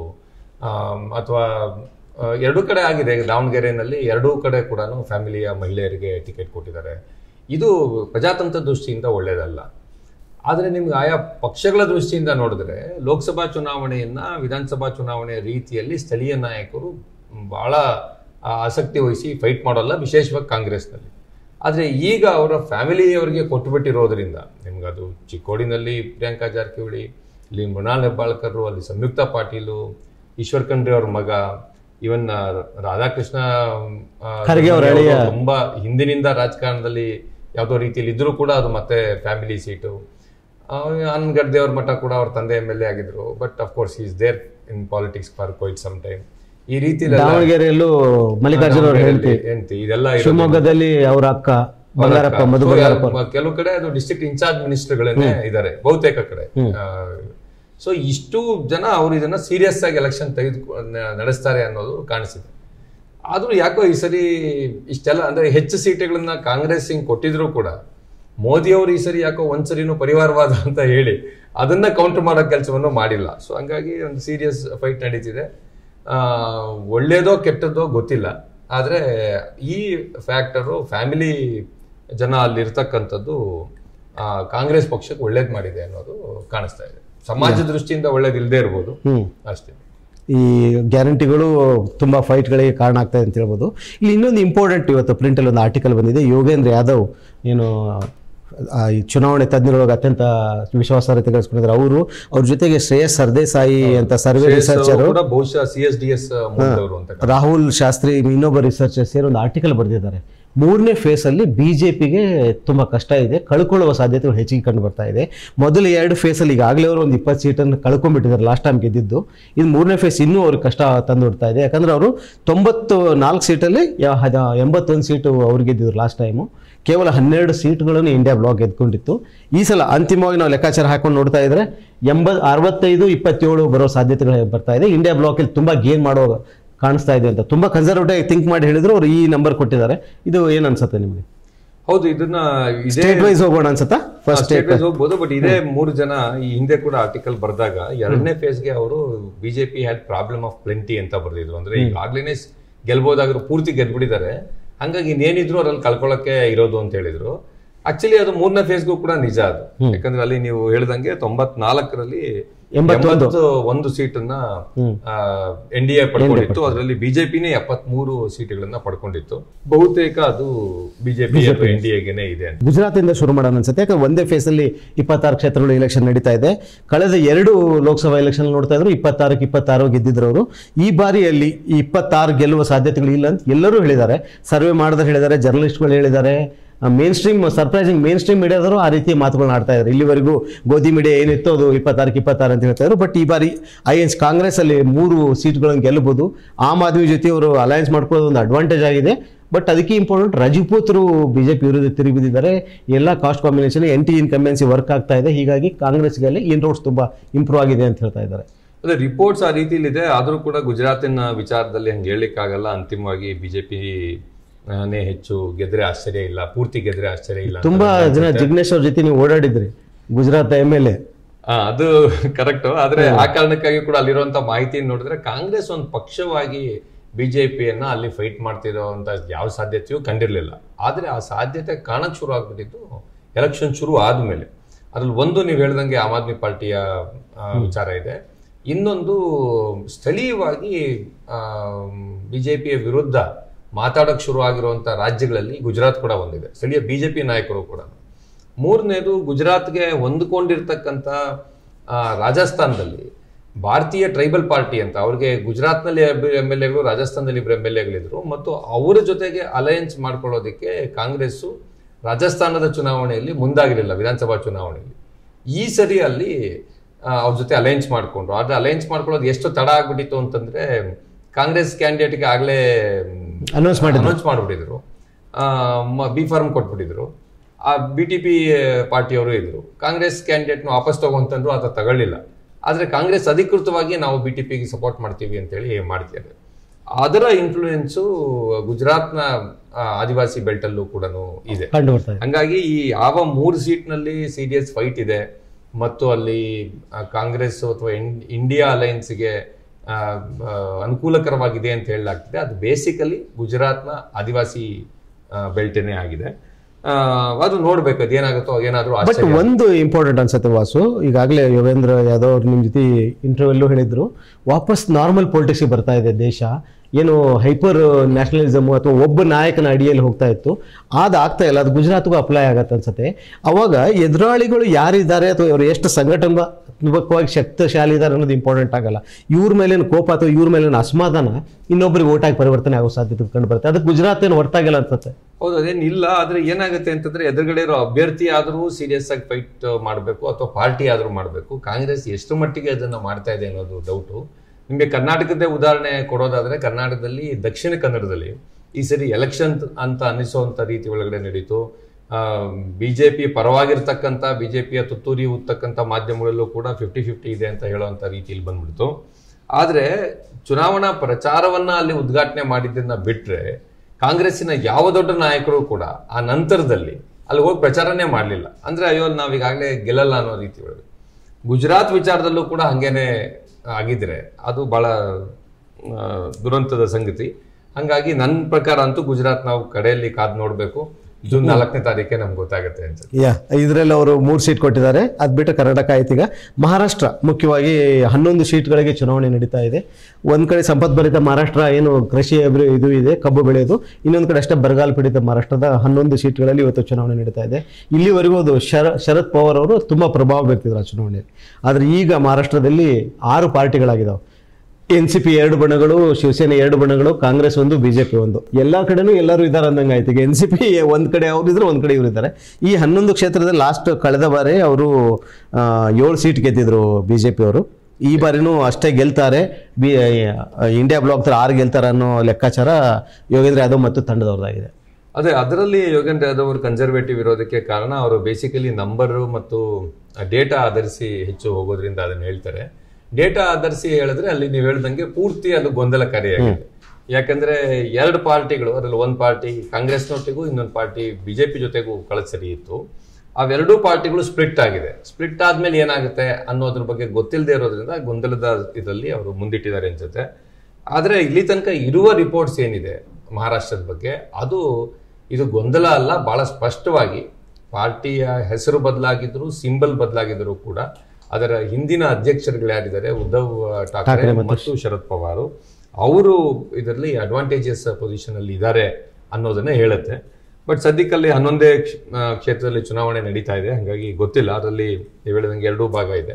ಅಥವಾ ಎರಡೂ ಕಡೆ ಆಗಿದೆ ದಾವಣಗೆರೆಯಲ್ಲಿ ಎರಡೂ ಕಡೆ ಕೂಡ ಫ್ಯಾಮಿಲಿಯ ಮಹಿಳೆಯರಿಗೆ ಟಿಕೆಟ್ ಕೊಟ್ಟಿದ್ದಾರೆ ಇದು ಪ್ರಜಾತಂತ್ರ ದೃಷ್ಟಿಯಿಂದ ಒಳ್ಳೆಯದಲ್ಲ ಆದರೆ ನಿಮ್ಗೆ ಆಯಾ ಪಕ್ಷಗಳ ದೃಷ್ಟಿಯಿಂದ ನೋಡಿದ್ರೆ ಲೋಕಸಭಾ ಚುನಾವಣೆಯನ್ನ ವಿಧಾನಸಭಾ ಚುನಾವಣೆ ರೀತಿಯಲ್ಲಿ ಸ್ಥಳೀಯ ನಾಯಕರು ಬಹಳ ಆ, ಆಸಕ್ತಿ ವಹಿಸಿ ಫೈಟ್ ಮಾಡೋಲ್ಲ ವಿಶೇಷವಾಗಿ ಕಾಂಗ್ರೆಸ್ನಲ್ಲಿ ಆದರೆ ಈಗ ಅವರ ಫ್ಯಾಮಿಲಿಯವರಿಗೆ ಕೊಟ್ಟುಬಿಟ್ಟಿರೋದ್ರಿಂದ ನಿಮ್ಗೆ ಅದು ಚಿಕ್ಕೋಡಿನಲ್ಲಿ ಪ್ರಿಯಾಂಕಾ ಜಾರಕಿಹೊಳಿ ಇಲ್ಲಿ ಮೃಣಾಲ್ ಹೆಬ್ಬಾಳ್ಕರ್ ಅಲ್ಲಿ ಸಂಯುಕ್ತ ಪಾಟೀಲು ಈಶ್ವರ್ ಖಂಡ್ರೆ ಅವ್ರ ಮಗ ಇವನ್ ರಾಧಾಕೃಷ್ಣ ಆ, ಖರ್ಗೆ ಅವ್ರ ಅವರು ಅಳಿಯ. ತುಂಬಾ ಹಿಂದಿನಿಂದ ರಾಜಕಾರಣದಲ್ಲಿ ಯಾವುದೋ ರೀತಿಯಲ್ಲಿ ಇದ್ರೂ ಕೂಡ ಅದು ಮತ್ತೆ ಫ್ಯಾಮಿಲಿ ಸೀಟು ಆನಂದ್ ಗಡ್ಡೆ ಅವ್ರ ಮಠ ಕೂಡ ಅವ್ರ ತಂದೆ ಎಮ್ ಎಲ್ ಎ ಆಗಿದ್ರು but of course is there in politics for quite some time ಈ ರೀತಿ ದಾವಣಗೆರೆಯಲ್ಲೂ ಮಲ್ಲಿಕಾರ್ಜುನ ಅವ್ರು ಹೇಳ್ತಿ ಹೆಂಡತಿ ಇದೆಲ್ಲ ಇರೋದು. ಶಿವಮೊಗ್ಗದಲ್ಲಿ ಅವರ ಅಕ್ಕ ಬಂಗಾರಪ್ಪ So, ಮಧು ಬಂಗಾರಪ್ಪ ಯಾ- ಕೆಲವು ಕಡೆ ಅದು ಡಿಸ್ಟ್ರಿಕ್ಟ್ ಇನ್ಚಾರ್ಜ್ ಮಿನಿಸ್ಟರ್ಗಳನ್ನೇ ಇದ್ದಾರೆ ಬಹುತೇಕ ಕಡೆ ಸೊ ಇಷ್ಟು ಜನ ಅವರು ಇದನ್ನ ಸೀರಿಯಸ್ ಆಗಿ ಎಲೆಕ್ಷನ್ ತೆಗೆದು ನಡೆಸ್ತಾರೆ ಅನ್ನೋದು ಕಾಣಿಸಿದೆ ಆದ್ರೂ ಯಾಕೋ ಈ ಸರಿ ಇಷ್ಟೆಲ್ಲ ಅಂದ್ರೆ ಹೆಚ್ಚು ಸೀಟುಗಳನ್ನ ಕಾಂಗ್ರೆಸ್ ಹಿಂಗ್ ಕೊಟ್ಟಿದ್ರು ಕೂಡ ಮೋದಿ ಅವರು ಈ ಸರಿ ಯಾಕೋ ಒಂದ್ಸರಿನೂ ಪರಿವಾರವಾದ ಅಂತ ಹೇಳಿ ಅದನ್ನ ಕೌಂಟರ್ ಮಾಡೋ ಕೆಲಸವನ್ನು ಮಾಡಿಲ್ಲ ಸೊ ಹಂಗಾಗಿ ಒಂದು ಸೀರಿಯಸ್ ಫೈಟ್ ನಡೀತಿದೆ ಆ, ಒಳ್ಳೇದೋ ಕೆಟ್ಟದ್ದೋ ಗೊತ್ತಿಲ್ಲ ಆದ್ರೆ ಈ ಫ್ಯಾಕ್ಟರು ಫ್ಯಾಮಿಲಿ ಜನ ಅಲ್ಲಿ ಇರ್ತಕ್ಕಂಥದ್ದು ಆ, ಕಾಂಗ್ರೆಸ್ ಪಕ್ಷಕ್ಕೆ ಒಳ್ಳೇದ್ ಮಾಡಿದೆ ಅನ್ನೋದು ಕಾಣಿಸ್ತಾ ಇದೆ ಸಮಾಜ ದೃಷ್ಟಿಯಿಂದ ಒಳ್ಳೇದು ಇಲ್ಲದೆ ಇರ್ಬೋದು ಹ್ಮ್ ಅಷ್ಟೇ ಈ ಗ್ಯಾರಂಟಿಗಳು ತುಂಬ ಫೈಟ್ಗಳಿಗೆ ಕಾರಣ ಆಗ್ತದೆ ಅಂತ ಹೇಳ್ಬೋದು ಇಲ್ಲಿ ಇನ್ನೊಂದು ಇಂಪಾರ್ಟೆಂಟ್ ಇವತ್ತು ಪ್ರಿಂಟಲ್ಲಿ ಒಂದು ಆರ್ಟಿಕಲ್ ಬಂದಿದೆ ಯೋಗೇಂದ್ರ ಯಾದವ್ ಏನು ಆ, ಈ ಚುನಾವಣೆ ತಜ್ಞರೊಳಗೆ ಅತ್ಯಂತ ವಿಶ್ವಾಸಾರ್ಹತೆ ಗಳಿಸ್ಕೊಂಡಿದ್ದಾರೆ ಅವರು ಅವ್ರ ಜೊತೆಗೆ ಶ್ರೇಯಸ್ ಸರ್ದೇಸಾಯಿ ಅಂತ ಸರ್ವೆ ರಿಸರ್ಚರ್ ಕೂಡ ಬಹುಶಃ ಸಿ ಎಸ್ ಡಿ ಎಸ್ ಮೂಲದವರು ಅಂತ ರಾಹುಲ್ ಶಾಸ್ತ್ರಿ ಇನ್ನೊಬ್ಬ ರಿಸರ್ಚರ್ ಸೇರಿ ಒಂದು ಆರ್ಟಿಕಲ್ ಬರೆದಿದ್ದಾರೆ ಮೂರನೇ ಫೇಸಲ್ಲಿ ಬಿ ಜೆ ಪಿಗೆ ತುಂಬ ಕಷ್ಟ ಇದೆ ಕಳ್ಕೊಳ್ಳುವ ಸಾಧ್ಯತೆಗಳು ಹೆಚ್ಚಿಗೆ ಕಂಡು ಬರ್ತಾ ಇದೆ ಮೊದಲು ಎರಡು ಫೇಸಲ್ಲಿ ಈಗಾಗಲೇ ಅವರು ಒಂದು ಇಪ್ಪತ್ತು ಸೀಟನ್ನು ಕಳ್ಕೊಂಡ್ಬಿಟ್ಟಿದ್ದಾರೆ ಲಾಸ್ಟ್ ಟೈಮ್ ಗೆದ್ದಿದ್ದು ಇದು ಮೂರನೇ ಫೇಸ್ ಇನ್ನೂ ಅವ್ರಿಗೆ ಕಷ್ಟ ತಂದುಬಿಡ್ತಾ ಇದೆ ಯಾಕಂದರೆ ಅವರು ತೊಂಬತ್ತು ನಾಲ್ಕು ಸೀಟಲ್ಲಿ ಯ- ಹದ- ಎಂಬತ್ತೊಂದು ಸೀಟು ಅವ್ರು ಗೆದ್ದಿದ್ರು ಲಾಸ್ಟ್ ಟೈಮು ಕೇವಲ ಹನ್ನೆರಡು ಸೀಟ್ಗಳನ್ನು ಇಂಡಿಯಾ ಬ್ಲಾಕ್ ಗೆದ್ಕೊಂಡಿತ್ತು ಈ ಸಲ ಅಂತಿಮವಾಗಿ ನಾವು ಲೆಕ್ಕಾಚಾರ ಹಾಕೊಂಡು ನೋಡ್ತಾ ಇದ್ರೆ ಎಂಬ ಅರವತ್ತೈದು ಇಪ್ಪತ್ತೇಳು ಬರೋ ಸಾಧ್ಯತೆಗಳು ಬರ್ತಾ ಇದೆ ಇಂಡಿಯಾ ಬ್ಲಾಕಲ್ಲಿ ತುಂಬ ಗೇನ್ ಮಾಡೋ ಕಾಣಿಸ್ತಾ ಇದೆ ಅಂತ ತುಂಬ ಕನ್ಸರ್ವೇಟಿವ್ ಥಿಂಕ್ ಮಾಡಿ ಹೇಳಿದ್ರು ಅವ್ರು ಈ ನಂಬರ್ ಕೊಟ್ಟಿದ್ದಾರೆ ಇದು ಏನು ಅನ್ಸುತ್ತೆ ನಿಮಗೆ ಹೌದು ಇದನ್ನ ಇದೇ ಸ್ಟೇಟ್ ವೈಸ್ ಹೋಗೋಣ ಅನ್ಸುತ್ತಾ ಫಸ್ಟ್ ಸ್ಟೇಟ್ ವೈಸ್ ಹೋಗ್ಬೋದು ಬಟ್ ಇದೇ ಮೂರು ಜನ ಈ ಹಿಂದೆ ಕೂಡ ಆರ್ಟಿಕಲ್ ಬರೆದಾಗ ಎರಡನೇ ಫೇಸ್ಗೆ ಅವರು BJP had problem of plenty ಅಂತ ಬರೆದಿದ್ರು ಅಂದ್ರೆ ಈಗಾಗ್ಲೇನೆ ಸ್- ಗೆಲ್ಬೋದಾದ್ರು ಪೂರ್ತಿ ಗೆದ್ಬಿಟ್ಟಿದ್ದಾರೆ ಹಂಗಾಗಿ ಇನ್ನೇನಿದ್ರು ಅದ್ರಲ್ಲಿ ಕಳ್ಕೊಳಕ್ಕೆ ಇರೋದು ಅಂತ ಹೇಳಿದ್ರು ಆಕ್ಚುಲಿ ಅದು ಮೂರನೇ ಫೇಸ್ಗೂ ಕೂಡ ನಿಜ ಅದು ಯಾಕಂದ್ರೆ ಅಲ್ಲಿ ನೀವು ಹೇಳ್ದಂಗೆ ತೊಂಬತ್ನಾಲ್ಕರಲ್ಲಿ ಎಂಬತ್ತೊಂದು. ಎಂಬತ್ತು ಒಂದು ಸೀಟನ್ನ ಎನ್ ಡಿ ಎ ಪಡ್ಕೊಂಡಿತ್ತು ಅದರಲ್ಲಿ ಬಿಜೆಪಿನೇ ಎಪ್ಪತ್ಮೂರು ಸೀಟ್ಗಳನ್ನ ಪಡ್ಕೊಂಡಿತ್ತು ಬಹುತೇಕ ಅದು ಬಿಜೆಪಿ ಅಥವಾ ಎನ್ ಡಿ ಎಗೆನೆ ಇದೆ ಅಂತ ಗುಜರಾತಿಂದ ಶುರು ಮಾಡೋಣ ಅನ್ಸುತ್ತೆ ಯಾಕಂದ್ರೆ ಒಂದೇ ಫೇಸಲ್ಲಿ ಇಪ್ಪತ್ತಾರು ಕ್ಷೇತ್ರಗಳು ಎಲೆಕ್ಷನ್ ನಡೀತಾ ಇದೆ ಕಳೆದ ಎರಡು ಲೋಕಸಭಾ ಎಲೆಕ್ಷನ್ ನೋಡ್ತಾ ಇದ್ರು ಇಪ್ಪತ್ತಾರಕ್ಕೆ ಇಪ್ಪತ್ತಾರು ಗೆದ್ದಿದ್ರು ಅವರು ಈ ಬಾರಿಯಲ್ಲಿ ಈ ಇಪ್ಪತ್ತಾರು ಗೆಲ್ಲುವ ಸಾಧ್ಯತೆಗಳು ಇಲ್ಲ ಅಂತ ಎಲ್ಲರೂ ಹೇಳಿದ್ದಾರೆ ಸರ್ವೆ ಮಾಡಿದ್ರೆ ಹೇಳಿದ್ದಾರೆ ಜರ್ನಲಿಸ್ಟ್ಗಳು ಹೇಳಿದ್ದಾರೆ mainstream surprising mainstream ಮೀಡಿಯಾದವರು ಆ ರೀತಿಯ ಮಾತುಗಳನ್ನ ಆಡ್ತಾ ಇದ್ದಾರೆ ಇಲ್ಲಿವರೆಗೂ ಗೋಧಿ ಮೀಡಿಯಾ ಏನಿತ್ತು ಅದು ಇಪ್ಪತ್ತಾರಕ್ಕೆ ಇಪ್ಪತ್ತಾರು ಅಂತ ಹೇಳ್ತಾ ಇದ್ರು ಬಟ್ ಈ ಬಾರಿ ಐ ಎನ್ಸ್ ಕಾಂಗ್ರೆಸ್ ಅಲ್ಲಿ ಮೂರು ಸೀಟ್ಗಳನ್ನು ಗೆಲ್ಲಬಹುದು ಆಮ್ ಆದ್ಮಿ ಜೊತೆ ಅವರು ಅಲಯನ್ಸ್ ಮಾಡ್ಕೊಳ್ಳೋದು ಒಂದು ಅಡ್ವಾಂಟೇಜ್ ಆಗಿದೆ ಬಟ್ ಅದಕ್ಕೆ ಇಂಪಾರ್ಟೆಂಟ್ ರಜಪೂತ್ರು ಬಿಜೆಪಿ ವಿರುದ್ಧ ತಿರುಗಿದ್ದಾರೆ ಎಲ್ಲ caste combination anti incumbency work ಆಗ್ತಾ ಇದೆ ಹೀಗಾಗಿ ಕಾಂಗ್ರೆಸ್ಗೆ ಅಲ್ಲಿ ಇನ್ ರೋಡ್ಸ್ ತುಂಬಾ ಇಂಪ್ರೂವ್ ಆಗಿದೆ ಅಂತ ಹೇಳ್ತಾ ಇದ್ದಾರೆ ಅದೇ ರಿಪೋರ್ಟ್ಸ್ ಆ ರೀತಿಲಿ ಇದೆ ಆದ್ರೂ ಕೂಡ ಗುಜರಾತಿನ ವಿಚಾರದಲ್ಲಿ ಹಂಗೆ ಹೇಳಲಿಕ್ಕಾಗಲ್ಲ ಅಂತಿಮವಾಗಿ ಬಿಜೆಪಿ ನೇ ಹೆಚ್ಚು ಗೆದ್ರೆ ಆಶ್ಚರ್ಯ ಇಲ್ಲ ಪೂರ್ತಿ ಗೆದ್ರೆ ಆಶ್ಚರ್ಯ ಇಲ್ಲ ಅಂತ ತುಂಬಾ ಜನ ಜಿಗ್ನೇಶ್ ಅವ್ರ ಜೊತೆ ನೀವು ಓಡಾಡಿದ್ರಿ ಗುಜರಾತ್ ಎಮ್ ಎಲ್ ಎ ಆ, ಅದು ಕರೆಕ್ಟ್ ಆದ್ರೆ ಆ ಕಾರಣಕ್ಕಾಗಿ ಕೂಡ ಅಲ್ಲಿರುವಂತ ಮಾಹಿತಿ ನೋಡಿದ್ರೆ ಕಾಂಗ್ರೆಸ್ ಒಂದು ಪಕ್ಷವಾಗಿ ಬಿಜೆಪಿಯನ್ನ ಅಲ್ಲಿ ಫೈಟ್ ಮಾಡ್ತಿರೋ ಅಂತ ಯಾವ ಸಾಧ್ಯತೆಯೂ ಕಂಡಿರ್ಲಿಲ್ಲ ಆದ್ರೆ ಆ ಸಾಧ್ಯತೆ ಕಾಣಕ್ ಶುರು ಆಗ್ಬಿಟ್ಟಿದ್ದು ಎಲೆಕ್ಷನ್ ಶುರು ಆದ್ಮೇಲೆ ಅದ್ರಲ್ಲಿ ಒಂದು ನೀವು ಹೇಳ್ದಂಗೆ ಆಮ್ ಆದ್ಮಿ ಪಾರ್ಟಿಯ ಆ, ವಿಚಾರ ಇದೆ ಇನ್ನೊಂದು ಸ್ಥಳೀಯವಾಗಿ ಬಿಜೆಪಿಯ ವಿರುದ್ಧ ಮಾತಾಡಕ್ ಶುರು ಆಗಿರುವಂತ ರಾಜ್ಯಗಳಲ್ಲಿ ಗುಜರಾತ್ ಕೂಡ ಒಂದಿದೆ ಸ್ಥಳೀಯ ಬಿಜೆಪಿ ನಾಯಕರು ಕೂಡ ಮೂರನೇದು ಗುಜರಾತ್ಗೆ ಹೊಂದಿಕೊಂಡಿರ್ತಕ್ಕಂಥ ಆ, ರಾಜಸ್ಥಾನದಲ್ಲಿ ಭಾರತೀಯ ಟ್ರೈಬಲ್ ಪಾರ್ಟಿ ಅಂತ ಅವ್ರಿಗೆ ಗುಜರಾತ್ನಲ್ಲಿ ಎಮ್ ಎಲ್ ಎಗಳು ರಾಜಸ್ಥಾನದಲ್ಲಿ ಇಬ್ಬರು ಎಮ್ ಎಲ್ ಎಗಳಿದ್ರು ಮತ್ತು ಅವರ ಜೊತೆಗೆ ಅಲಯನ್ಸ್ ಮಾಡ್ಕೊಳ್ಳೋದಕ್ಕೆ ಕಾಂಗ್ರೆಸ್ಸು ರಾಜಸ್ಥಾನದ ಚುನಾವಣೆಯಲ್ಲಿ ಮುಂದಾಗಿರಲಿಲ್ಲ ವಿಧಾನಸಭಾ ಚುನಾವಣೆಯಲ್ಲಿ ಈ ಸರಿ ಅಲ್ಲಿ ಆ, ಅವ್ರ ಜೊತೆ ಅಲಯನ್ಸ್ ಮಾಡ್ಕೊಂಡ್ರು ಆದ್ರೆ ಅಲಯನ್ಸ್ ಮಾಡ್ಕೊಳ್ಳೋದು ಎಷ್ಟು ತಡ ಆಗ್ಬಿಟ್ಟಿತ್ತು ಅಂತಂದ್ರೆ ಕಾಂಗ್ರೆಸ್ ಕ್ಯಾಂಡಿಡೇಟ್ಗೆ ಆಗ್ಲೇ ಅನೌನ್ಸ್ ಮಾಡಿ ಅನೌನ್ಸ್ ಮಾಡ್ಬಿಟ್ಟಿದ್ರು ಬಿ ಫಾರ್ಮ್ ಕೊಟ್ಬಿಟ್ಟಿದ್ರು ಆ ಬಿ ಟಿ ಪಿ ಪಾರ್ಟಿಯವರು ಇದ್ರು ಕಾಂಗ್ರೆಸ್ ಕ್ಯಾಂಡಿಡೇಟ್ನ ವಾಪಸ್ ತಗೊಂತಂದ್ರು ಆತ ತಗೊಳ್ಳಿಲ್ಲ ಆದ್ರೆ ಕಾಂಗ್ರೆಸ್ ಅಧಿಕೃತವಾಗಿ ನಾವು ಬಿ ಟಿ ಪಿಗೆ ಸಪೋರ್ಟ್ ಮಾಡ್ತೀವಿ ಅಂತೇಳಿ ಮಾಡ್ತಿದ್ದಾರೆ ಅದರ ಇನ್ಫ್ಲೂಯೆನ್ಸು ಗುಜರಾತ್ನ ಆ, ಆದಿವಾಸಿ ಬೆಲ್ಟ್ ಅಲ್ಲೂ ಕೂಡ ಇದೆ ಕಂಡು ಬರ್ತಾ ಇದೆ ಹಂಗಾಗಿ ಈ ಯಾವ ಮೂರು ಸೀಟ್ನಲ್ಲಿ ಸೀರಿಯಸ್ ಫೈಟ್ ಇದೆ ಮತ್ತು ಅಲ್ಲಿ ಆ, ಕಾಂಗ್ರೆಸ್ ಅಥವಾ ಇನ್- ಇಂಡಿಯಾ ಅಲಯನ್ಸ್ಗೆ ಆ, ಆ, ಅನುಕೂಲಕರವಾಗಿದೆ ಅಂತ ಹೇಳಲಾಗ್ತಿದೆ ಅದು ಬೇಸಿಕಲಿ ಗುಜರಾತ್ನ ಆದಿವಾಸಿ ಬೆಲ್ಟೇನೆ ಆಗಿದೆ ಆ, ಅದು ನೋಡ್ಬೇಕು ಅದೇನಾಗುತ್ತೋ ಏನಾದ್ರೂ ಬಟ್ ಆಶ್ಚರ್ಯ ಒಂದು ಇಂಪಾರ್ಟೆಂಟ್ ಅನ್ಸುತ್ತೆ ವಾಸು ಈಗಾಗಲೇ ಯೋಗೇಂದ್ರ ಯಾದವ್ ಅವ್ರು ನಿಮ್ಮ ಜೊತೆ ಇಂಟರ್ವ್ಯೂಲ್ಲೂ ಹೇಳಿದ್ರು ವಾಪಸ್ ನಾರ್ಮಲ್ ಪೊಲಿಟಿಕ್ಸ್ಗೆ ಬರ್ತಾ ಇದೆ ದೇಶ ಏನು ಹೈಪರ್ ನ್ಯಾಷನಲಿಸಮ್ ಅಥವಾ ಒಬ್ಬ ನಾಯಕನ ಅಡಿಯಲ್ಲಿ ಹೋಗ್ತಾ ಇತ್ತು ಅದು ಆಗ್ತಾ ಇಲ್ಲ ಅದು ಗುಜರಾತ್ಗೂ ಅಪ್ಲೈ ಆಗತ್ತೆ ಅನ್ಸುತ್ತೆ ಅವಾಗ ಎದುರಾಳಿಗಳು ಯಾರಿದ್ದಾರೆ ಅಥವಾ ಇವರು ಎಷ್ಟು ಸಂಘಟನಾತ್ಮಕವಾಗಿ ಶಕ್ತಿಶಾಲಿ ಇದ್ದಾರೆ ಅನ್ನೋದು ಇಂಪಾರ್ಟೆಂಟ್ ಆಗಲ್ಲ ಇವ್ರ ಮೇಲಿನ ಕೋಪ ಅಥವಾ ಇವ್ರ ಮೇಲಿನ ಅಸಮಾಧಾನ ಇನ್ನೊಬ್ಬರಿಗೆ ಓಟಾಗಿ ಪರಿವರ್ತನೆ ಆಗೋ ಸಾಧ್ಯತೆ ಕಂಡು ಬರುತ್ತೆ ಅದಕ್ಕೆ ಗುಜರಾತ್ ಏನು ಹೊರತಾಗಿಲ್ಲ ಅನ್ಸುತ್ತೆ ಹೌದು ಅದೇನಿಲ್ಲ ಆದ್ರೆ ಏನಾಗುತ್ತೆ ಅಂತಂದ್ರೆ ಎದುರುಗಡೆ ಇರೋ ಅಭ್ಯರ್ಥಿ ಆದ್ರೂ ಸೀರಿಯಸ್ ಆಗಿ ಫೈಟ್ ಮಾಡಬೇಕು ಅಥವಾ ಪಾರ್ಟಿ ಆದ್ರೂ ಮಾಡಬೇಕು ಕಾಂಗ್ರೆಸ್ ಎಷ್ಟು ಮಟ್ಟಿಗೆ ಅದನ್ನ ಮಾಡ್ತಾ ಇದೆ ಅನ್ನೋದು ಡೌಟು ನಿಮಗೆ ಕರ್ನಾಟಕದ ಉದಾಹರಣೆ ಕೊಡೋದಾದ್ರೆ ಕರ್ನಾಟಕದಲ್ಲಿ ದಕ್ಷಿಣ ಕನ್ನಡದಲ್ಲಿ ಈ ಸರಿ ಎಲೆಕ್ಷನ್ ಅಂತ ಅನ್ನಿಸುವಂತ ರೀತಿ ಒಳಗಡೆ ನಡೀತು ಬಿಜೆಪಿ ಪರವಾಗಿರ್ತಕ್ಕಂಥ ಬಿಜೆಪಿಯ ತುತ್ತೂರಿ ಊದ್ತಕ್ಕಂಥ ಮಾಧ್ಯಮಗಳಲ್ಲೂ ಕೂಡ ಫಿಫ್ಟಿ ಫಿಫ್ಟಿ ಇದೆ ಅಂತ ಹೇಳುವಂತ ರೀತಿಯಲ್ಲಿ ಬಂದ್ಬಿಡ್ತು ಆದ್ರೆ ಚುನಾವಣಾ ಪ್ರಚಾರವನ್ನ ಅಲ್ಲಿ ಉದ್ಘಾಟನೆ ಮಾಡಿದ್ದನ್ನ ಬಿಟ್ರೆ ಕಾಂಗ್ರೆಸ್ಸಿನ ಯಾವ ದೊಡ್ಡ ನಾಯಕರು ಕೂಡ ಆ ನಂತರದಲ್ಲಿ ಅಲ್ಲಿ ಹೋಗಿ ಪ್ರಚಾರನೇ ಮಾಡಲಿಲ್ಲ ಅಂದ್ರೆ ಅಯ್ಯೋ ನಾವ್ ಈಗಾಗಲೇ ಗೆಲ್ಲಲ್ಲ ಅನ್ನೋ ರೀತಿ ಒಳಗೆ ಗುಜರಾತ್ ವಿಚಾರದಲ್ಲೂ ಕೂಡ ಹಂಗೇನೆ ಆಗಿದ್ರೆ ಅದು ಬಹಳ ಆ, ದುರಂತದ ಸಂಗತಿ ಹಂಗಾಗಿ ನನ್ನ ಪ್ರಕಾರ ಅಂತೂ ಗುಜರಾತ್ ನಾವು ಕಡೆಯಲ್ಲಿ ಕಾದ್ ನೋಡ್ಬೇಕು ಜೂನ್ ನಾಲ್ಕನೇ ತಾರೀಕೆ ನಮ್ಗೆ ಗೊತ್ತಾಗುತ್ತೆ ಅನ್ಸುತ್ತೆ ಯಾ ಇದರಲ್ಲಿ ಅವರು ಮೂರು ಸೀಟ್ ಕೊಟ್ಟಿದ್ದಾರೆ ಅದು ಬಿಟ್ಟು ಕರ್ನಾಟಕ ಆಯ್ತು ಈಗ ಮಹಾರಾಷ್ಟ್ರ ಮುಖ್ಯವಾಗಿ ಹನ್ನೊಂದು ಸೀಟ್ಗಳಿಗೆ ಚುನಾವಣೆ ನಡೀತಾ ಇದೆ ಒಂದು ಕಡೆ ಸಂಪದ್ಭರಿತ ಮಹಾರಾಷ್ಟ್ರ ಏನು ಕೃಷಿ ಅಭಿ ಇದು ಇದೆ ಕಬ್ಬು ಬೆಳೆಯೋದು ಇನ್ನೊಂದು ಕಡೆ ಅಷ್ಟೇ ಬರಗಾಲ ಪೀಡಿತ ಮಹಾರಾಷ್ಟ್ರದ ಹನ್ನೊಂದು ಸೀಟ್ಗಳಲ್ಲಿ ಇವತ್ತು ಚುನಾವಣೆ ನಡೀತಾ ಇದೆ ಇಲ್ಲಿವರೆಗೂ ಅದು ಶರ ಶರದ್ ಪವಾರ್ ಅವರು ತುಂಬ ಪ್ರಭಾವ ಬೀರ್ತಿದ್ರು ಆ ಚುನಾವಣೆಯಲ್ಲಿ ಆದರೆ ಈಗ ಮಹಾರಾಷ್ಟ್ರದಲ್ಲಿ ಆರು ಪಾರ್ಟಿಗಳಾಗಿದ್ದಾವೆ ಎನ್ ಸಿ ಪಿ ಎರಡು ಬಣಗಳು ಶಿವಸೇನೆ ಎರಡು ಬಣಗಳು ಕಾಂಗ್ರೆಸ್ ಒಂದು ಬಿಜೆಪಿ ಒಂದು ಎಲ್ಲಾ ಕಡೆನೂ ಎಲ್ಲರೂ ಇದ್ದಾರೆ ಅಂದಂಗೆ ಆಯ್ತು ಈಗ ಎನ್ ಸಿ ಪಿ ಒಂದ್ ಕಡೆ ಅವ್ರು ಇದ್ರೆ ಒಂದ್ ಕಡೆ ಇವ್ರು ಇದ್ದಾರೆ ಈ ಹನ್ನೊಂದು ಕ್ಷೇತ್ರದಲ್ಲಿ ಲಾಸ್ಟ್ ಕಳೆದ ಬಾರಿ ಅವರು ಏಳು ಸೀಟ್ ಗೆದ್ದಿದ್ರು ಬಿಜೆಪಿ ಅವರು ಈ ಬಾರಿನೂ ಅಷ್ಟೇ ಗೆಲ್ತಾರೆ ಬಿ ಇಂಡಿಯಾ ಬ್ಲಾಕ್ ತರ ಆರು ಗೆಲ್ತಾರೆ ಅನ್ನೋ ಲೆಕ್ಕಾಚಾರ ಯೋಗೇಂದ್ರ ಯಾದವ್ ಮತ್ತು ತಂಡದವ್ರದ್ದಾಗಿದೆ ಅದೇ ಅದರಲ್ಲಿ ಯೋಗೇಂದ್ರ ಯಾದವ್ ಅವರು ಕನ್ಸರ್ವೇಟಿವ್ ಇರೋದಕ್ಕೆ ಕಾರಣ ಅವರು ಬೇಸಿಕಲಿ ನಂಬರ್ ಮತ್ತು ಡೇಟಾ ಆಧರಿಸಿ ಹೆಚ್ಚು ಹೋಗೋದ್ರಿಂದ ಅದನ್ನ ಹೇಳ್ತಾರೆ ಡೇಟಾ ಆಧರಿಸಿ ಹೇಳಿದ್ರೆ ಅಲ್ಲಿ ನೀವು ಹೇಳ್ದಂಗೆ ಪೂರ್ತಿ ಅದು ಗೊಂದಲಕಾರಿಯಾಗಿದೆ ಯಾಕಂದ್ರೆ ಎರಡು ಪಾರ್ಟಿಗಳು ಅದರಲ್ಲಿ ಒಂದು ಪಾರ್ಟಿ ಕಾಂಗ್ರೆಸ್ನೊಟ್ಟಿಗೂ ಇನ್ನೊಂದು ಪಾರ್ಟಿ ಬಿಜೆಪಿ ಜೊತೆಗೂ ಕಳೆದ ಸರಿ ಇತ್ತು ಅವೆರಡೂ ಪಾರ್ಟಿಗಳು ಸ್ಪ್ಲಿಟ್ ಆಗಿದೆ ಸ್ಪ್ಲಿಟ್ ಆದ್ಮೇಲೆ ಏನಾಗುತ್ತೆ ಅನ್ನೋದ್ರ ಬಗ್ಗೆ ಗೊತ್ತಿಲ್ಲದೆ ಇರೋದ್ರಿಂದ ಗೊಂದಲದ ಇದರಲ್ಲಿ ಅವರು ಮುಂದಿಟ್ಟಿದ್ದಾರೆ ಅನ್ಸುತ್ತೆ ಆದ್ರೆ ಇಲ್ಲಿ ತನಕ ಇರುವ ರಿಪೋರ್ಟ್ಸ್ ಏನಿದೆ ಮಹಾರಾಷ್ಟ್ರದ ಬಗ್ಗೆ ಅದು ಇದು ಗೊಂದಲ ಅಲ್ಲ ಬಹಳ ಸ್ಪಷ್ಟವಾಗಿ ಪಾರ್ಟಿಯ ಹೆಸರು ಬದಲಾಗಿದ್ರು ಸಿಂಬಲ್ ಬದಲಾಗಿದ್ರು ಕೂಡ ಅದರ ಹಿಂದಿನ ಅಧ್ಯಕ್ಷರುಗಳು ಯಾರಿದ್ದಾರೆ ಉದ್ಧವ್ ಠಾಕ್ರೆ ಮತ್ತು ಶರದ್ ಪವಾರ್ ಅವರು ಇದರಲ್ಲಿ ಅಡ್ವಾಂಟೇಜಸ್ ಪೊಸಿಷನ್ ಅಲ್ಲಿ ಇದ್ದಾರೆ ಅನ್ನೋದನ್ನ ಹೇಳುತ್ತೆ ಬಟ್ ಸದ್ಯಕ್ಕಲ್ಲಿ ಹನ್ನೊಂದೇ ಕ್ಷ- ಆ, ಕ್ಷೇತ್ರದಲ್ಲಿ ಚುನಾವಣೆ ನಡೀತಾ ಇದೆ ಹಾಗಾಗಿ ಗೊತ್ತಿಲ್ಲ ಅದರಲ್ಲಿ ನೀವು ಹೇಳಿದಂಗೆ ಎರಡೂ ಭಾಗ ಇದೆ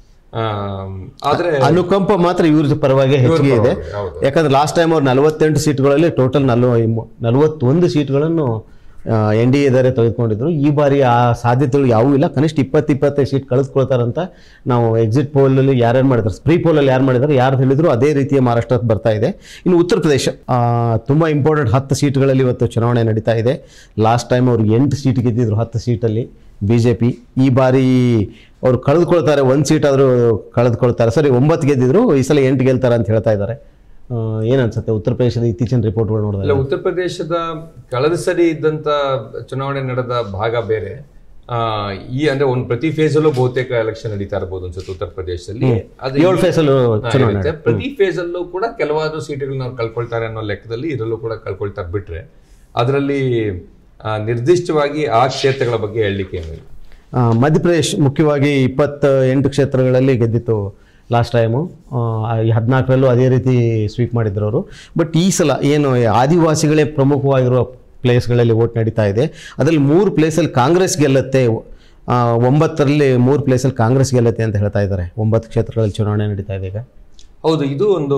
ಆಮ್, ಆದ್ರೆ ಅನುಕಂಪ ಮಾತ್ರ ಇವ್ರ ಪರವಾಗಿ ಹೆಚ್ಚಿಗೆ ಇದೆ ಪರವಾಗಿ, ಹೌದು. ಯಾಕಂದ್ರೆ ಲಾಸ್ಟ್ ಟೈಮ್ ಅವ್ರು ನಲವತ್ತೆಂಟು ಸೀಟ್ಗಳಲ್ಲಿ ಟೋಟಲ್ ನಲ್ವ ನಲವತ್ತೊಂದು ಸೀಟ್ಗಳನ್ನು ಎನ್ ಡಿ ಎದಾರೆ ತೆಗೆದುಕೊಂಡಿದ್ರು ಈ ಬಾರಿ ಆ ಸಾಧ್ಯತೆಗಳು ಯಾವುೂ ಇಲ್ಲ ಕನಿಷ್ಠ ಇಪ್ಪತ್ತು ಇಪ್ಪತ್ತೈದು ಸೀಟ್ ಕಳೆದುಕೊಳ್ತಾರಂತ ನಾವು ಎಕ್ಸಿಟ್ ಪೋಲಲ್ಲಿ ಯಾರ್ಯಾರು ಮಾಡಿದ್ದಾರೆ ಪ್ರೀ ಪೋಲಲ್ಲಿ ಯಾರು ಮಾಡಿದ್ದಾರೆ ಯಾರು ಹೇಳಿದ್ರು ಅದೇ ರೀತಿಯ ಮಹಾರಾಷ್ಟ್ರಕ್ಕೆ ಬರ್ತಾ ಇದೆ ಇನ್ನು ಉತ್ತರ ಪ್ರದೇಶ ಆ, ತುಂಬ ಇಂಪಾರ್ಟೆಂಟ್ ಹತ್ತು ಸೀಟ್ಗಳಲ್ಲಿ ಇವತ್ತು ಚುನಾವಣೆ ನಡೀತಾ ಇದೆ ಲಾಸ್ಟ್ ಟೈಮ್ ಅವ್ರು ಎಂಟು ಸೀಟ್ ಗೆದ್ದಿದ್ರು ಹತ್ತು ಸೀಟಲ್ಲಿ ಬಿ ಜೆ ಪಿ ಈ ಬಾರಿ ಅವ್ರು ಕಳೆದುಕೊಳ್ತಾರೆ ಒಂದು ಸೀಟ್ ಆದರೂ ಕಳೆದುಕೊಳ್ತಾರೆ ಸರಿ ಒಂಬತ್ತು ಗೆದ್ದಿದ್ರು ಈ ಸಲ ಎಂಟು ಗೆಲ್ತಾರೆ ಅಂತ ಹೇಳ್ತಾ ಇದ್ದಾರೆ ಆ, ಏನನ್ಸುತ್ತೆ ಉತ್ತರ ಪ್ರದೇಶದ ಇತ್ತೀಚಿನ ರಿಪೋರ್ಟ್ಗಳು ನೋಡಿದ್ರೆ ಇಲ್ಲ ಉತ್ತರ ಪ್ರದೇಶದ ಕಳೆದ ಸರಿ ಇದ್ದಂತ ಚುನಾವಣೆ ನಡೆದ ಭಾಗ ಬೇರೆ ಆ, ಈ ಅಂದ್ರೆ ಒಂದು ಪ್ರತಿ ಫೇಸ್ ಅಲ್ಲೂ ಬಹುತೇಕ ಎಲೆಕ್ಷನ್ ನಡೀತಾ ಇರಬಹುದು ಅನ್ಸುತ್ತೆ ಉತ್ತರ ಪ್ರದೇಶದಲ್ಲಿ ಅದು ಏಳು ಫೇಸಲ್ಲೂ ಹಾ, ಇರುತ್ತೆ. ಪ್ರತಿ ಫೇಸ್ ಅಲ್ಲೂ ಕೂಡ ಕೆಲವಾರು ಸೀಟುಗಳನ್ನ ಅವ್ರು ಕಳ್ಕೊಳ್ತಾರೆ ಅನ್ನೋ ಲೆಕ್ಕದಲ್ಲಿ ಇದರಲ್ಲೂ ಕೂಡ ಕಳ್ಕೊಳ್ತಾರೆ ಬಿಟ್ರೆ ಅದರಲ್ಲಿ ಆ, ನಿರ್ದಿಷ್ಟವಾಗಿ ಆ ಕ್ಷೇತ್ರಗಳ ಬಗ್ಗೆ ಹೇಳಲಿಕ್ಕೆ ಏನಿಲ್ಲ ಆ, ಮಧ್ಯಪ್ರದೇಶ್ ಮುಖ್ಯವಾಗಿ ಇಪ್ಪತ್ತ ಎಂಟು ಕ್ಷೇತ್ರಗಳಲ್ಲಿ ಗೆದ್ದಿತ್ತು ಲಾಸ್ಟ್ ಟೈಮು ಈ ಹದಿನಾಲ್ಕರಲ್ಲೂ ಅದೇ ರೀತಿ ಸ್ವೀಪ್ ಮಾಡಿದ್ರು ಅವರು ಬಟ್ ಈ ಸಲ ಏನು ಆದಿವಾಸಿಗಳೇ ಪ್ರಮುಖವಾಗಿರುವ ಪ್ಲೇಸ್ಗಳಲ್ಲಿ ವೋಟ್ ನಡೀತಾ ಇದೆ ಅದರಲ್ಲಿ ಮೂರು ಪ್ಲೇಸಲ್ಲಿ ಕಾಂಗ್ರೆಸ್ ಗೆಲ್ಲುತ್ತೆ ಆ, ಒಂಬತ್ತರಲ್ಲಿ ಮೂರು ಪ್ಲೇಸಲ್ಲಿ ಕಾಂಗ್ರೆಸ್ ಗೆಲ್ಲುತ್ತೆ ಅಂತ ಹೇಳ್ತಾ ಇದ್ದಾರೆ ಒಂಬತ್ತು ಕ್ಷೇತ್ರಗಳಲ್ಲಿ ಚುನಾವಣೆ ನಡೀತಾ ಇದೆ ಈಗ ಹೌದು ಇದು ಒಂದು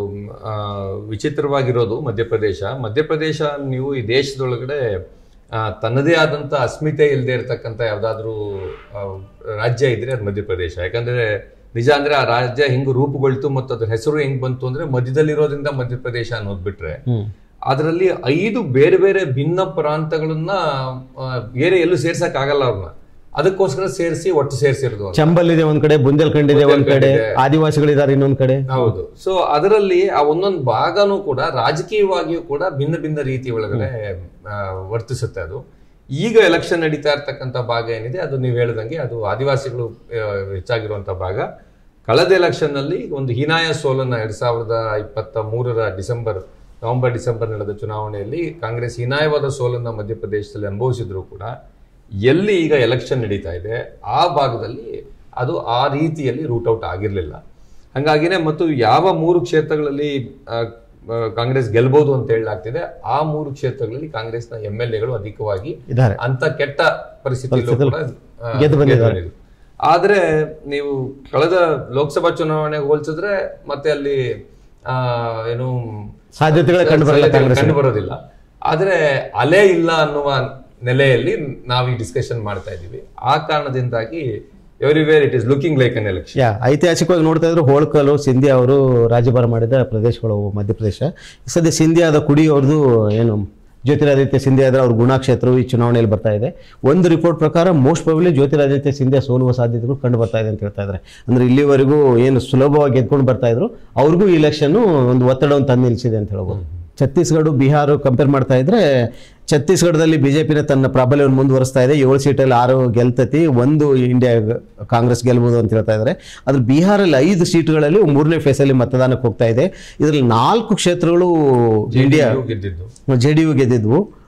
ಆ, ವಿಚಿತ್ರವಾಗಿರೋದು ಮಧ್ಯಪ್ರದೇಶ ಮಧ್ಯಪ್ರದೇಶ ನೀವು ಈ ದೇಶದೊಳಗಡೆ ಆ, ತನ್ನದೇ ಆದಂತ ಅಸ್ಮಿತೆ ಇಲ್ಲದೆ ಇರತಕ್ಕಂಥ ಯಾವ್ದಾದ್ರು ಆ, ರಾಜ್ಯ ಇದ್ರೆ ಅದು ಮಧ್ಯಪ್ರದೇಶ ಯಾಕಂದ್ರೆ ನಿಜ ಅಂದ್ರೆ ಆ ರಾಜ್ಯ ಹೆಂಗ್ ರೂಪುಗೊಳ್ತು ಮತ್ತು ಅದ್ರ ಹೆಸರು ಹೆಂಗ್ ಬಂತು ಅಂದ್ರೆ ಮಧ್ಯದಲ್ಲಿರೋದ್ರಿಂದ ಮಧ್ಯಪ್ರದೇಶ ಅನ್ನೋದು ಬಿಟ್ರೆ ಹ್ಞೂ ಅದರಲ್ಲಿ ಐದು ಬೇರೆ ಬೇರೆ ಭಿನ್ನ ಪ್ರಾಂತಗಳನ್ನ ಆ, ಬೇರೆ ಎಲ್ಲೂ ಸೇರ್ಸಕ್ ಆಗಲ್ಲ ಅವ್ರನ್ನ ಅದಕ್ಕೋಸ್ಕರ ಸೇರಿಸಿ ಒಟ್ಟು ಸೇರಿಸಿರೋದು ಅಂತ. ಚಂಬಲ್ ಇದೆ ಒಂದ್ ಕಡೆ ಬುಂದೇಲ್ಖಂಡ್ ಇದೆ ಒಂದ್ ಕಡೆ ಆದಿವಾಸಿಗಳಿದ್ದಾರೆ ಇನ್ನೊಂದ್ ಕಡೆ ಹೌದು ಸೊ ಅದರಲ್ಲಿ ಆ ಒಂದೊಂದು ಭಾಗನೂ ಕೂಡ ರಾಜಕೀಯವಾಗಿಯೂ ಕೂಡ ಭಿನ್ನ ಭಿನ್ನ ರೀತಿ ಒಳಗಡೆ ಆ, ವರ್ತಿಸುತ್ತೆ ಅದು ಈಗ ಎಲೆಕ್ಷನ್ ನಡೀತಾ ಇರ್ತಕ್ಕಂಥ ಭಾಗ ಏನಿದೆ ಅದು ನೀವು ಹೇಳ್ದಂಗೆ ಅದು ಆದಿವಾಸಿಗಳು ಆ, ಹೆಚ್ಚಾಗಿರುವಂತ ಭಾಗ ಕಳೆದ ಎಲೆಕ್ಷನ್ ನಲ್ಲಿ ಒಂದು ಹೀನಾಯ ಸೋಲನ್ನ ಎರಡ್ ಸಾವಿರದ ಇಪ್ಪತ್ತ ಮೂರರ ಡಿಸೆಂಬರ್ ನವೆಂಬರ್ ಡಿಸೆಂಬರ್ ನಡೆದ ಚುನಾವಣೆಯಲ್ಲಿ ಕಾಂಗ್ರೆಸ್ ಹೀನಾಯವಾದ ಸೋಲನ್ನ ಮಧ್ಯಪ್ರದೇಶದಲ್ಲಿ ಅನುಭವಿಸಿದ್ರು ಕೂಡ ಎಲ್ಲಿ ಈಗ ಎಲೆಕ್ಷನ್ ನಡೀತಾ ಇದೆ ಆ ಭಾಗದಲ್ಲಿ ಅದು ಆ ರೀತಿಯಲ್ಲಿ ರೂಟ್ ಔಟ್ ಆಗಿರಲಿಲ್ಲ ಹಂಗಾಗಿನೇ ಮತ್ತು ಯಾವ ಮೂರು ಕ್ಷೇತ್ರಗಳಲ್ಲಿ ಆ, ಆ, ಕಾಂಗ್ರೆಸ್ ಗೆಲ್ಬಹುದು ಅಂತ ಹೇಳಲಾಗ್ತಿದೆ ಆ ಮೂರು ಕ್ಷೇತ್ರಗಳಲ್ಲಿ ಕಾಂಗ್ರೆಸ್ನ ಎಂ ಎಲ್ ಎಗಳು ಅಧಿಕವಾಗಿ ಇದ್ದಾರೆ ಅಂತ ಕೆಟ್ಟ ಪರಿಸ್ಥಿತಿಯಲ್ಲೂ ಕೂಡ ಆ, ಗೆದ್ದು ಬಂದಿದ್ದಾರೆ. ಬಂದಿದ್ರು. ಆದ್ರೆ ನೀವು ಕಳೆದ ಲೋಕಸಭಾ ಚುನಾವಣೆಗೆ ಹೋಲಿಸಿದ್ರೆ ಮತ್ತೆ ಅಲ್ಲಿ ಆ, ಏನು ಸಾಧ್ಯತೆಗಳೇ ಕಂಡು ಬರಲ್ಲ ಕಾಂಗ್ರೆಸ್ ಕಂಡು ಬರೋದಿಲ್ಲ ಆದ್ರೆ ಅಲೆ ಇಲ್ಲ ಅನ್ನುವ ನೆಲೆಯಲ್ಲಿ ನಾವು ಈ ಡಿಸ್ಕಷನ್ ಮಾಡ್ತಾ ಇದ್ದೀವಿ ಆ ಕಾರಣದಿಂದಾಗಿ everywhere it is looking like an election ಯಾ ಐತಿಹಾಸಿಕವಾಗಿ ನೋಡ್ತಾ ಇದ್ರು ಹೋಳ್ಕಲು ಸಿಂಧ್ಯಾ ಅವರು ರಾಜ್ಯಭಾರ ಮಾಡಿದ ಪ್ರದೇಶಗಳು ಅವು ಮಧ್ಯಪ್ರದೇಶ ಸದ್ಯ ಸಿಂಧಿಯಾದ ಕುಡಿ ಅವ್ರದ್ದು ಏನು ಜ್ಯೋತಿರಾದಿತ್ಯ ಸಿಂಧ್ಯಾ ಆದ್ರೆ ಅವ್ರ ಗುಣಾಕ್ಷೇತ್ರವು ಈ ಚುನಾವಣೆಯಲ್ಲಿ ಬರ್ತಾ ಇದೆ ಒಂದು ರಿಪೋರ್ಟ್ ಪ್ರಕಾರ ಮೋಸ್ಟ್ ಪ್ರಾಬಲಿ ಜ್ಯೋತಿರಾದಿತ್ಯ ಸಿಂಧ್ಯಾ ಸೋಲುವ ಸಾಧ್ಯತೆಗಳು ಕಂಡು ಬರ್ತಾ ಇದೆ ಅಂತ ಹೇಳ್ತಾ ಇದ್ದಾರೆ ಅಂದ್ರೆ ಇಲ್ಲಿವರೆಗೂ ಏನು ಸುಲಭವಾಗಿ ಗೆದ್ಕೊಂಡು ಬರ್ತಾ ಇದ್ರು ಅವ್ರಿಗೂ ಈ ಇಲೆಕ್ಷನ್ ಒಂದು ಒತ್ತಡವನ್ನು ತಂದು ನಿಲ್ಲಿಸಿದೆ ಅಂತ ಹೇಳ್ಬೋದು ಛತ್ತೀಸ್ಗಢ ಬಿಹಾರ ಕಂಪೇರ್ ಮಾಡ್ತಾ ಇದ್ರೆ ಛತ್ತೀಸ್ಗಢದಲ್ಲಿ ಬಿಜೆಪಿನ ತನ್ನ ಪ್ರಾಬಲ್ಯವನ್ನು ಮುಂದುವರಿಸ್ತಾ ಇದೆ ಏಳು ಸೀಟಲ್ಲಿ ಆರು ಗೆಲ್ತತಿ ಒಂದು ಇಂಡಿಯಾ ಕಾಂಗ್ರೆಸ್ ಗೆಲ್ಬೋದು ಅಂತ ಹೇಳ್ತಾ ಇದ್ದಾರೆ ಅದ್ರ ಬಿಹಾರಲ್ಲಿ ಐದು ಸೀಟುಗಳಲ್ಲಿ ಮೂರನೇ ಫೇಸಲ್ಲಿ ಮತದಾನಕ್ಕೆ ಹೋಗ್ತಾ ಇದೆ ಇದರಲ್ಲಿ ನಾಲ್ಕು ಕ್ಷೇತ್ರಗಳು ಇಂಡಿಯಾ ಗೆದ್ದಿದ್ದು ಜೆ ಡಿ ಯು ಗೆದ್ದಿದ್ವು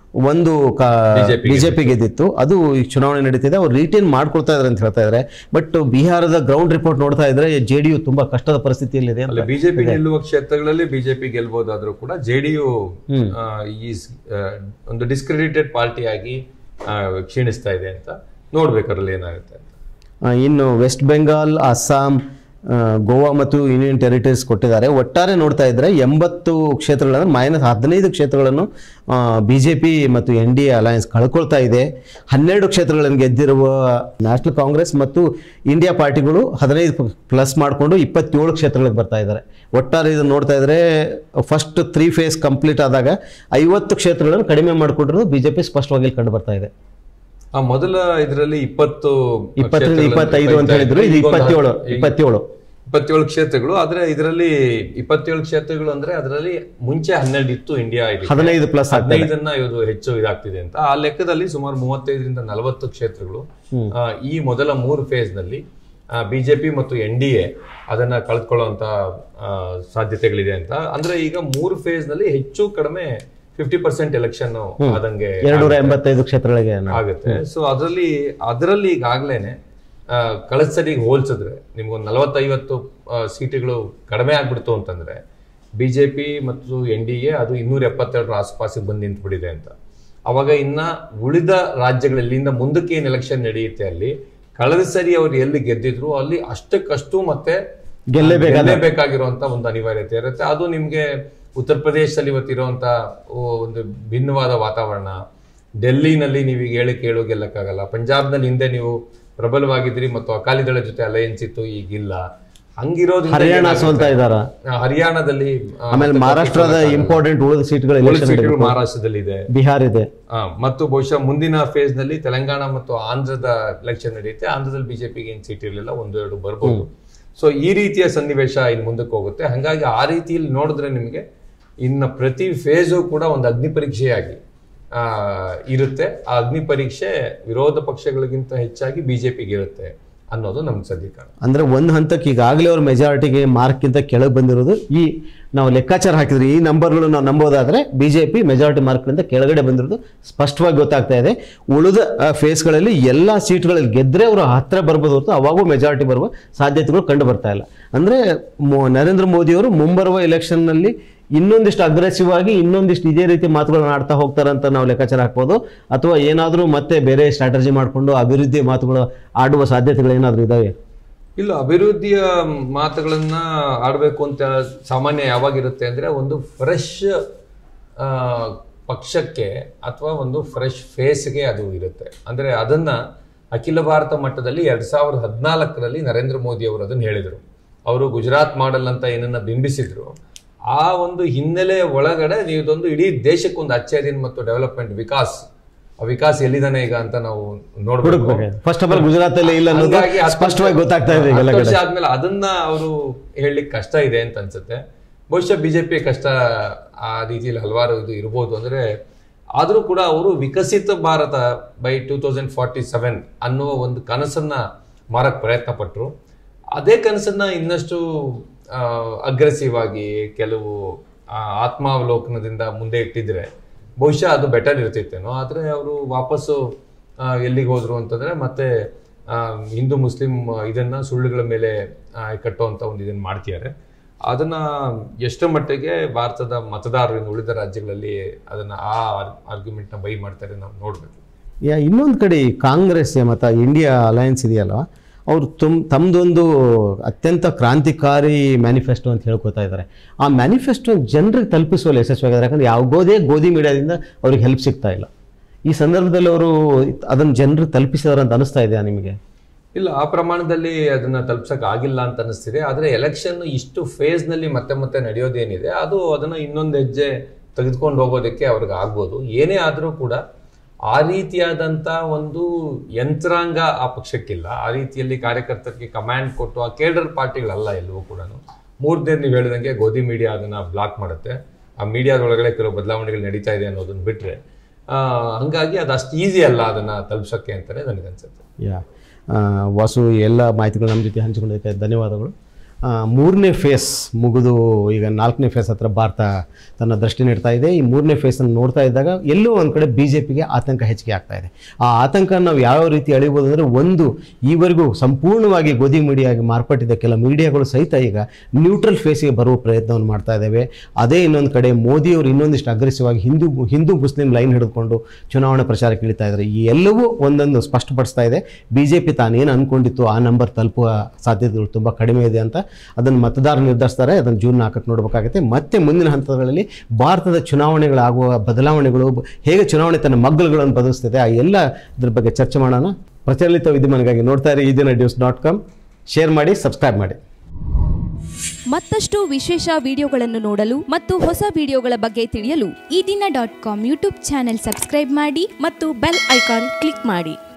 ಒಂದು BJP ಬಿಜೆಪಿ ಗೆದ್ದಿತ್ತು ಅದು ಈ ಚುನಾವಣೆ ನಡೀತಿದೆ ಅವ್ರು ರಿಟೈನ್ ಮಾಡ್ಕೊಳ್ತಾ ಇದ್ದಾರೆ ಅಂತ ಹೇಳ್ತಾ ಇದ್ದಾರೆ ಬಟ್ ಬಿಹಾರದ ಗ್ರೌಂಡ್ ರಿಪೋರ್ಟ್ ನೋಡ್ತಾ ಇದ್ರೆ ಜೆ ಡಿ ಯು ತುಂಬಾ ಕಷ್ಟದ ಪರಿಸ್ಥಿತಿಯಲ್ಲಿದೆ ಅಂತ ಅಲ್ಲಿ ಬಿಜೆಪಿ ನಿಲ್ಲುವ ಕ್ಷೇತ್ರಗಳಲ್ಲಿ ಬಿಜೆಪಿ ಗೆಲ್ಬಹುದಾದ್ರೂ ಕೂಡ ಜೆಡಿಯು ಈ ಸ್- ಆ, ಒಂದು ಡಿಸ್ಕ್ರೆಡಿಟೆಡ್ ಪಾರ್ಟಿಯಾಗಿ ಆ, ಕ್ಷೀಣಿಸ್ತಾ ಇದೆ ಅಂತ ನೋಡ್ಬೇಕು ಅದ್ರಲ್ಲಿ ಏನಾಗುತ್ತೆ ಅಂತ ಆ, ಇನ್ನು ವೆಸ್ಟ್ ಬೆಂಗಾಲ್ ಅಸ್ಸಾಂ ಆ, ಗೋವಾ ಮತ್ತು ಯೂನಿಯನ್ ಟೆರಿಟರೀಸ್ ಕೊಟ್ಟಿದ್ದಾರೆ ಒಟ್ಟಾರೆ ನೋಡ್ತಾ ಇದ್ರೆ ಎಂಬತ್ತು ಕ್ಷೇತ್ರಗಳನ್ನು ಮೈನಸ್ ಹದಿನೈದು ಕ್ಷೇತ್ರಗಳನ್ನು ಬಿ ಜೆ ಪಿ ಮತ್ತು ಎನ್ ಡಿ ಎ ಅಲಯನ್ಸ್ ಕಳ್ಕೊಳ್ತಾ ಇದೆ ಹನ್ನೆರಡು ಕ್ಷೇತ್ರಗಳನ್ನು ಗೆದ್ದಿರುವ ನ್ಯಾಷನಲ್ ಕಾಂಗ್ರೆಸ್ ಮತ್ತು ಇಂಡಿಯಾ ಪಾರ್ಟಿಗಳು ಹದಿನೈದು ಪ್ಲಸ್ ಮಾಡಿಕೊಂಡು ಇಪ್ಪತ್ತೇಳು ಕ್ಷೇತ್ರಗಳಿಗೆ ಬರ್ತಾ ಇದ್ದಾರೆ ಒಟ್ಟಾರೆ ಇದನ್ನು ನೋಡ್ತಾ ಇದ್ರೆ ಫಸ್ಟ್ ತ್ರೀ ಫೇಸ್ ಕಂಪ್ಲೀಟ್ ಆದಾಗ ಐವತ್ತು ಕ್ಷೇತ್ರಗಳನ್ನು ಕಡಿಮೆ ಮಾಡಿಕೊಂಡಿರೋದು ಬಿ ಜೆ ಪಿ ಸ್ಪಷ್ಟವಾಗಿ ಇಲ್ಲಿ ಕಂಡು ಬರ್ತಾ ಇದೆ ಆ ಮೊದಲ ಇದರಲ್ಲಿ ಇಪ್ಪತ್ತು ಇಪ್ಪತ್ತರಿಂದ ಕ್ಷೇತ್ರಗಳನ್ನು ಇಪ್ಪತ್ತೈದು ಅಂತ ಹೇಳಿದ್ರು ಇದು ಈಗ ಒಂದು ಇಪ್ಪತ್ತೇಳು ಈಗ ಇಪ್ಪತ್ತೇಳು ಇಪ್ಪತ್ತೇಳು ಕ್ಷೇತ್ರಗಳು ಆದ್ರೆ ಇದರಲ್ಲಿ ಇಪ್ಪತ್ತೇಳು ಕ್ಷೇತ್ರಗಳು ಅಂದ್ರೆ ಅದರಲ್ಲಿ ಮುಂಚೆ ಹನ್ನೆರಡು ಇತ್ತು ಇಂಡಿಯಾ ಇದಕ್ಕೆ. ಹದಿನೈದು ಪ್ಲಸ್ ಆಗ್ತದೆ ಹದಿನೈದನ್ನ ಇದು ಹೆಚ್ಚು ಇದಾಗ್ತಿದೆ ಅಂತ ಆ ಲೆಕ್ಕದಲ್ಲಿ ಸುಮಾರು ಮೂವತ್ತೈದರಿಂದ ನಲವತ್ತು ಕ್ಷೇತ್ರಗಳು ಆ, ಈ ಮೊದಲ ಮೂರು ಫೇಸ್ ನಲ್ಲಿ ಬಿಜೆಪಿ ಮತ್ತು ಎನ್ ಡಿ ಎ ಅದನ್ನ ಕಳೆದುಕೊಳ್ಳುವಂತ ಆ, ಸಾಧ್ಯತೆಗಳಿದೆ ಅಂತ ಅಂದ್ರೆ ಈಗ ಮೂರು ಫೇಸ್ ನಲ್ಲಿ ಹೆಚ್ಚು ಕಡಿಮೆ ಫಿಫ್ಟಿ ಪರ್ಸೆಂಟ್ ಎಲೆಕ್ಷನ್ ಆದಂಗೆ ಎರಡ್ನೂರ ಎಂಬತ್ತೈದು ಕ್ಷೇತ್ರಗಳಿಗೆ ನಾ- ಆಗುತ್ತೆ ಸೊ ಅದರಲ್ಲಿ ಅದರಲ್ಲಿ ಈಗಾಗ್ಲೇನೆ ಆ, ಕಳೆದ ಸರಿಗೆ ಹೋಲ್ಸಿದ್ರೆ ನಿಮ್ಗೊಂದು ನಲವತ್ತೈವತ್ತು ಆ, ಸೀಟುಗಳು ಕಡಿಮೆ ಆಗ್ಬಿಡ್ತು ಅಂತಂದ್ರೆ ಬಿಜೆಪಿ ಮತ್ತು ಎನ್ ಡಿ ಎ ಅದು ಇನ್ನೂರ ಎಪ್ಪತ್ತೆರಡರ ಆಸುಪಾಸಿಗೆ ಬಂದು ನಿಂತ್ಬಿಟ್ಟಿದೆ ಅಂತ ಅವಾಗ ಇನ್ನ ಉಳಿದ ರಾಜ್ಯಗಳು ಇಲ್ಲಿಂದ ಮುಂದಕ್ಕೆ ಏನ್ ಎಲೆಕ್ಷನ್ ನಡೆಯುತ್ತೆ ಅಲ್ಲಿ ಕಳೆದ ಸರಿ ಅವ್ರು ಎಲ್ಲಿ ಗೆದ್ದಿದ್ರು ಅಲ್ಲಿ ಅಷ್ಟಕ್ಕಷ್ಟು ಮತ್ತೆ ಗೆಲ್ಲೇಬೇಕಾದ- ಗೆಲ್ಲೇಬೇಕಾಗಿರುವಂತ ಒಂದು ಅನಿವಾರ್ಯತೆ ಇರುತ್ತೆ ಅದು ನಿಮ್ಗೆ ಉತ್ತರ ಪ್ರದೇಶದಲ್ಲಿ ಇವತ್ತಿರುವಂತ ಒಂದು ಭಿನ್ನವಾದ ವಾತಾವರಣ ಡೆಲ್ಲಿನಲ್ಲಿ ನೀವು ಈಗ ಹೇಳಿ ಕೇಳು ಗೆಲ್ಲಕ್ಕಾಗಲ್ಲ ಪಂಜಾಬ್ನಲ್ಲಿ ಹಿಂದೆ ನೀವು ಪ್ರಬಲವಾಗಿದ್ರಿ ಮತ್ತು ಅಕಾಲಿದಳ ಜೊತೆ ಅಲಯನ್ಸ್ ಇತ್ತು ಈಗಿಲ್ಲ ಹಂಗಿರೋದ್ರಿಂದ ಹರಿಯಾಣ ಏನಾಗುತ್ತೆ? ಸೋಲ್ತಾ ಇದಾರ ಆ, ಹರಿಯಾಣದಲ್ಲಿ ಆ, ಆಮೇಲೆ ಮತ್ತೆ ಮಹಾರಾಷ್ಟ್ರದ ಇಂಪಾರ್ಟೆಂಟ್ ಉಳಿದ ಸೀಟ್ಗಳು ಉಳಿದ ಎಲೆಕ್ಷನ್ ಸೀಟುಗಳು ಮಹಾರಾಷ್ಟ್ರದಲ್ಲಿ ಇದೆ ಬಿಹಾರ್ ಇದೆ ಆ, ಮತ್ತು ಬಹುಶಃ ಮುಂದಿನ ಫೇಸ್ ನಲ್ಲಿ ತೆಲಂಗಾಣ ಮತ್ತು ಆಂಧ್ರದ ಎಲೆಕ್ಷನ್ ನಡೆಯುತ್ತೆ ಆಂಧ್ರದಲ್ಲಿ ಬಿಜೆಪಿಗೆ ಏನ್ ಸೀಟ್ ಇರಲಿಲ್ಲ ಒಂದು ಎರಡು ಬರ್ಬೋದು ಸೊ ಈ ರೀತಿಯ ಸನ್ನಿವೇಶ ಇನ್ ಮುಂದಕ್ಕೆ ಹೋಗುತ್ತೆ ಹಂಗಾಗಿ ಆ ರೀತಿಯಲ್ಲಿ ನೋಡಿದ್ರೆ ನಿಮಗೆ ಇನ್ನ ಪ್ರತಿ ಫೇಸು ಕೂಡ ಒಂದು ಅಗ್ನಿ ಪರೀಕ್ಷೆಯಾಗಿ ಆ, ಇರುತ್ತೆ ಆ ಅಗ್ನಿ ಪರೀಕ್ಷೆ ವಿರೋಧ ಪಕ್ಷಗಳಿಗಿಂತ ಹೆಚ್ಚಾಗಿ ಬಿಜೆಪಿಗೆ ಇರುತ್ತೆ ಅನ್ನೋದು ನಮ್ಗೆ ಸದ್ಯ ಕಾಣ ಅಂದ್ರೆ ಒಂದು ಹಂತಕ್ಕೆ ಈಗಾಗಲೇ ಅವ್ರ ಮೆಜಾರಿಟಿಗೆ ಮಾರ್ಕ್ಗಿಂತ ಕೆಳಗೆ ಬಂದಿರೋದು ಈ ನಾವು ಲೆಕ್ಕಾಚಾರ ಹಾಕಿದ್ರೆ ಈ ನಂಬರ್ಗಳು ನಾವು ನಂಬೋದಾದ್ರೆ ಬಿಜೆಪಿ ಮೆಜಾರಿಟಿ ಮಾರ್ಕ್ನಿಂದ ಕೆಳಗಡೆ ಬಂದಿರೋದು ಸ್ಪಷ್ಟವಾಗಿ ಗೊತ್ತಾಗ್ತಾ ಇದೆ ಉಳಿದ ಫೇಸ್ಗಳಲ್ಲಿ ಎಲ್ಲ ಸೀಟ್ಗಳಲ್ಲಿ ಗೆದ್ರೆ ಅವರು ಹತ್ರ ಬರ್ಬೋದು ಹೊರತು ಅವಾಗೂ ಮೆಜಾರಿಟಿ ಬರುವ ಸಾಧ್ಯತೆಗಳು ಕಂಡು ಬರ್ತಾ ಇಲ್ಲ ಅಂದ್ರೆ ಮೊ- ನರೇಂದ್ರ ಮೋದಿಯವರು ಮುಂಬರುವ ಎಲೆಕ್ಷನ್ನಲ್ಲಿ ಇನ್ನೊಂದಿಷ್ಟು ಅಗ್ರೆಸಿವ್ ಆಗಿ ಇನ್ನೊಂದಿಷ್ಟು ಇದೇ ರೀತಿ ಮಾತುಗಳನ್ನ ಆಡ್ತಾ ಹೋಗ್ತಾರೆ ಅಂತ ನಾವು ಲೆಕ್ಕಾಚಾರ ಹಾಕ್ಬೋದು ಅಥವಾ ಏನಾದರೂ ಮತ್ತೆ ಬೇರೆ ಸ್ಟ್ರಾಟಜಿ ಮಾಡಿಕೊಂಡು ಅಭಿವೃದ್ಧಿ ಮಾತುಗಳು ಆಡುವ ಸಾಧ್ಯತೆಗಳು ಏನಾದರೂ ಇದಾವೆ ಇಲ್ಲ ಅಭಿವೃದ್ಧಿಯ ಮಾತುಗಳನ್ನ ಆಡಬೇಕು ಅಂತ ಸಾಮಾನ್ಯ ಯಾವಾಗಿರುತ್ತೆ ಅಂದ್ರೆ ಒಂದು ಫ್ರೆಶ್ ಪಕ್ಷಕ್ಕೆ ಅಥವಾ ಒಂದು ಫ್ರೆಶ್ ಫೇಸ್ಗೆ ಅದು ಇರುತ್ತೆ ಅಂದ್ರೆ ಅದನ್ನ ಅಖಿಲ ಭಾರತ ಮಟ್ಟದಲ್ಲಿ ಎರಡ್ ಸಾವಿರದ ಹದಿನಾಲ್ಕರಲ್ಲಿ ನರೇಂದ್ರ ಮೋದಿ ಅವರು ಅದನ್ನ ಹೇಳಿದರು ಅವರು ಗುಜರಾತ್ ಮಾಡೆಲ್ ಅಂತ ಏನನ್ನ ಬಿಂಬಿಸಿದ್ರು ಆ ಒಂದು ಹಿನ್ನೆಲೆ ಒಳಗಡೆ ನೀವೊಂದು ಇಡೀ ದೇಶಕ್ಕೊಂದು ಅಚ್ಚೇದಿನ ಮತ್ತು ಡೆವಲಪ್ಮೆಂಟ್ ವಿಕಾಸ್ ಆ ವಿಕಾಸ್ ಎಲ್ಲಿದ್ದಾನೆ ಈಗ ಅಂತ ನಾವು ನೋಡ್ಬೇಕು ಫಸ್ಟ್ ಆಫ್ ಆಲ್ ಗುಜರಾತ್ ಅಲ್ಲಿ ಇಲ್ಲ ಅನ್ನೋದು ಹಂಗಾಗಿ ಹತ್ತು ಸ್ಪಷ್ಟವಾಗಿ ವರ್ಷ- ಗೊತ್ತಾಗ್ತಾ ಇದೆ ಹತ್ತು ಎಲ್ಲ ವರ್ಷ ಕಡೆ ಆದ್ಮೇಲೆ ಅದನ್ನ ಅವರು ಹೇಳಲಿಕ್ಕೆ ಕಷ್ಟ ಇದೆ ಅಂತ ಅನ್ಸುತ್ತೆ ಬಹುಶಃ ಬಿಜೆಪಿ ಕಷ್ಟ ಆ ರೀತಿಯಲ್ಲಿ ಹಲವಾರು ಇದು ಇರ್ಬೋದು ಅಂದ್ರೆ ಆದರೂ ಕೂಡ ಅವರು ವಿಕಸಿತ ಭಾರತ by two thousand forty seven ಅನ್ನುವ ಒಂದು ಕನಸನ್ನ ಮಾರಕ್ ಪ್ರಯತ್ನ ಪಟ್ಟರು ಅದೇ ಕನಸನ್ನ ಇನ್ನಷ್ಟು ಅಗ್ರೆಸಿವ್ ಆಗಿ ಕೆಲವು ಆ, ಆತ್ಮಾವಲೋಕನದಿಂದ ಮುಂದೆ ಇಟ್ಟಿದ್ರೆ ಬಹುಶಃ ಅದು ಬೆಟರ್ ಇರ್ತಿತ್ತೇನೋ ಆದ್ರೆ ಅವರು ವಾಪಸ್ಸು ಆ, ಎಲ್ಲಿಗೆ ಹೋದ್ರು ಅಂತಂದ್ರೆ ಮತ್ತೆ ಆ, ಹಿಂದೂ ಮುಸ್ಲಿಂ ಇದನ್ನ ಸುಳ್ಳುಗಳ ಮೇಲೆ ಆ, ಕಟ್ಟುವಂತ ಒಂದು ಇದನ್ನ ಮಾಡ್ತಿದ್ದಾರೆ ಅದನ್ನ ಎಷ್ಟರ ಮಟ್ಟಿಗೆ ಭಾರತದ ಮತದಾರರಿಂದ ಉಳಿದ ರಾಜ್ಯಗಳಲ್ಲಿ ಅದನ್ನ ಆ ಆರ್ಗ್ಯುಮೆಂಟ್ ನ ಬೈ ಮಾಡ್ತಾರೆ ನಾವು ನೋಡ್ಬೇಕು ಯಾ ಇನ್ನೊಂದು ಕಡೆ ಈ ಕಾಂಗ್ರೆಸ್ ಮತ್ತು ಇಂಡಿಯಾ ಅಲಯನ್ಸ್ ಇದೆಯಲ್ಲ ಅವರು ತುಮ್ ತಮ್ಮದೊಂದು ಅತ್ಯಂತ ಕ್ರಾಂತಿಕಾರಿ ಮ್ಯಾನಿಫೆಸ್ಟೋ ಅಂತ ಹೇಳ್ಕೊತಾ ಇದ್ದಾರೆ ಆ ಮ್ಯಾನಿಫೆಸ್ಟೋ ಜನರಿಗೆ ತಲುಪಿಸುವಲ್ಲಿ ಯಶಸ್ವಿಯಾಗಿದ್ದಾರೆ ಯಾಕಂದ್ರೆ ಯಾವುದೇ ಗೋಧಿ ಮೀಡಿಯಾದಿಂದ ಅವ್ರಿಗೆ ಹೆಲ್ಪ್ ಸಿಗ್ತಾ ಇಲ್ಲ ಈ ಸಂದರ್ಭದಲ್ಲಿ ಅವರು ಅದನ್ನು ಜನರಿಗೆ ತಲುಪಿಸಿದಾರೆ ಅಂತ ಅನಿಸ್ತಾ ಇದೆಯಾ ನಿಮಗೆ ಇಲ್ಲ ಆ ಪ್ರಮಾಣದಲ್ಲಿ ಅದನ್ನ ತಲುಪ್ಸಕ್ ಆಗಿಲ್ಲ ಅಂತ ಅನಿಸ್ತಿದೆ ಆದ್ರೆ ಎಲೆಕ್ಷನ್ ಇಷ್ಟು ಫೇಸ್ ನಲ್ಲಿ ಮತ್ತೆ ಮತ್ತೆ ನಡೆಯೋದೇನಿದೆ ಅದು ಅದನ್ನ ಇನ್ನೊಂದು ಹೆಜ್ಜೆ ತೆಗೆದುಕೊಂಡು ಹೋಗೋದಕ್ಕೆ ಅವ್ರಿಗೆ ಆಗ್ಬೋದು ಏನೇ ಆದ್ರೂ ಕೂಡ ಆ ರೀತಿಯಾದಂತ ಒಂದು ಯಂತ್ರಾಂಗ ಆ ಪಕ್ಷಕ್ಕಿಲ್ಲ ಆ ರೀತಿಯಲ್ಲಿ ಕಾರ್ಯಕರ್ತರಿಗೆ ಕಮಾಂಡ್ ಕೊಟ್ಟು ಆ ಕೇಡರ್ ಪಾರ್ಟಿಗಳಲ್ಲ ಎಲ್ಲವೂ ಕೂಡ ಮೂರನೇ ನೀವು ಹೇಳಿದಂಗೆ ಗೋಧಿ ಮೀಡಿಯಾ ಅದನ್ನ ಬ್ಲಾಕ್ ಮಾಡುತ್ತೆ ಆ ಮೀಡಿಯಾದೊಳಗಡೆ ಕೆಲವು ಬದಲಾವಣೆಗಳು ನಡೀತಾ ಇದೆ ಅನ್ನೋದನ್ನ ಬಿಟ್ರೆ ಆ, ಹಂಗಾಗಿ ಅದು ಅಷ್ಟು ಈಸಿ ಅಲ್ಲ ಅದನ್ನ ತಲುಪ್ಸಕ್ಕೆ ಅಂತಾನೆ ನನಗನ್ಸುತ್ತೆ ಯಾ ಆ, ವಾಸು ಎಲ್ಲ ಮಾಹಿತಿಗಳು ನಮ್ಮ ಜೊತೆ ಹಂಚಿಕೊಳ್ಳೋದಕ್ಕೆ ಧನ್ಯವಾದಗಳು ಆ, ಮೂರನೇ ಫೇಸ್ ಮುಗಿದು ಈಗ ನಾಲ್ಕನೇ ಫೇಸ್ ಹತ್ರ ಭಾರತ ತನ್ನ ದೃಷ್ಟಿ ನೀಡ್ತಾ ಇದೆ ಈ ಮೂರನೇ ಫೇಸನ್ನು ನೋಡ್ತಾ ಇದ್ದಾಗ ಎಲ್ಲೋ ಒಂದು ಕಡೆ ಬಿ ಜೆ ಪಿಗೆ ಆತಂಕ ಹೆಚ್ಚಿಗೆ ಆಗ್ತಾ ಇದೆ ಆ ಆತಂಕ ನಾವು ಯಾವ ರೀತಿ ಅಳಿಬೋದು ಅಂದರೆ ಒಂದು ಈವರೆಗೂ ಸಂಪೂರ್ಣವಾಗಿ ಗೋಧಿ ಮೀಡಿಯಾಗಿ ಮಾರ್ಪಟ್ಟಿದ್ದ ಕೆಲ ಮೀಡಿಯಾಗಳು ಸಹಿತ ಈಗ ನ್ಯೂಟ್ರಲ್ ಫೇಸಿಗೆ ಬರುವ ಪ್ರಯತ್ನವನ್ನು ಮಾಡ್ತಾ ಇದ್ದಾವೆ ಅದೇ ಇನ್ನೊಂದು ಕಡೆ ಮೋದಿಯವರು ಇನ್ನೊಂದಿಷ್ಟು ಅಗ್ರೆಸಿವ್ ಆಗಿ ಹಿಂದೂ ಹಿಂದೂ ಮುಸ್ಲಿಂ ಲೈನ್ ಹಿಡಿದುಕೊಂಡು ಚುನಾವಣೆ ಪ್ರಚಾರಕ್ಕೆ ಇಳಿತಾ ಇದ್ದಾರೆ ಈ ಎಲ್ಲವೂ ಒಂದೊಂದು ಸ್ಪಷ್ಟಪಡಿಸ್ತಾ ಇದೆ ಬಿ ಜೆ ಪಿ ತಾನೇನು ಅಂದ್ಕೊಂಡಿತ್ತು ಆ ನಂಬರ್ ತಲುಪುವ ಸಾಧ್ಯತೆಗಳು ತುಂಬ ಕಡಿಮೆ ಇದೆ ಅಂತ ಅದನ್ನು ಮತದಾರರು ನಿರ್ಧರಿಸ್ತಾರೆ ಅದನ್ನು ಜೂನ್ ನಾಲ್ಕಕ್ಕೆ ನೋಡಬೇಕಾಗುತ್ತೆ ಮತ್ತೆ ಮುಂದಿನ ಹಂತಗಳಲ್ಲಿ ಭಾರತದ ಚುನಾವಣೆಗಳಾಗುವ ಬದಲಾವಣೆಗಳು ಬ- ಹೇಗೆ ಚುನಾವಣೆ ತನ್ನ ಮಗ್ಗಲುಗಳನ್ನು ಬದಲಿಸ್ತದೆ ಆ ಎಲ್ಲ ಇದ್ರ ಬಗ್ಗೆ ಚರ್ಚೆ ಮಾಡೋಣ ಪ್ರಚಲಿತ ವಿದ್ಯಮಾನಗಾಗಿ ನೋಡ್ತಾ ಇರಿ Eedina news dot com share ಮಾಡಿ ಸಬ್ಸ್ಕ್ರೈಬ್ ಮಾಡಿ ಮತ್ತಷ್ಟು ವಿಶೇಷ ವಿಡಿಯೋಗಳನ್ನು ನೋಡಲು ಮತ್ತು ಹೊಸ ವಿಡಿಯೋಗಳ ಬಗ್ಗೆ ತಿಳಿಯಲು Eedina dot com YouTube channel subscribe ಮಾಡಿ ಮತ್ತು ಬೆಲ್ ಐಕಾನ್ ಕ್ಲಿಕ್ ಮಾಡಿ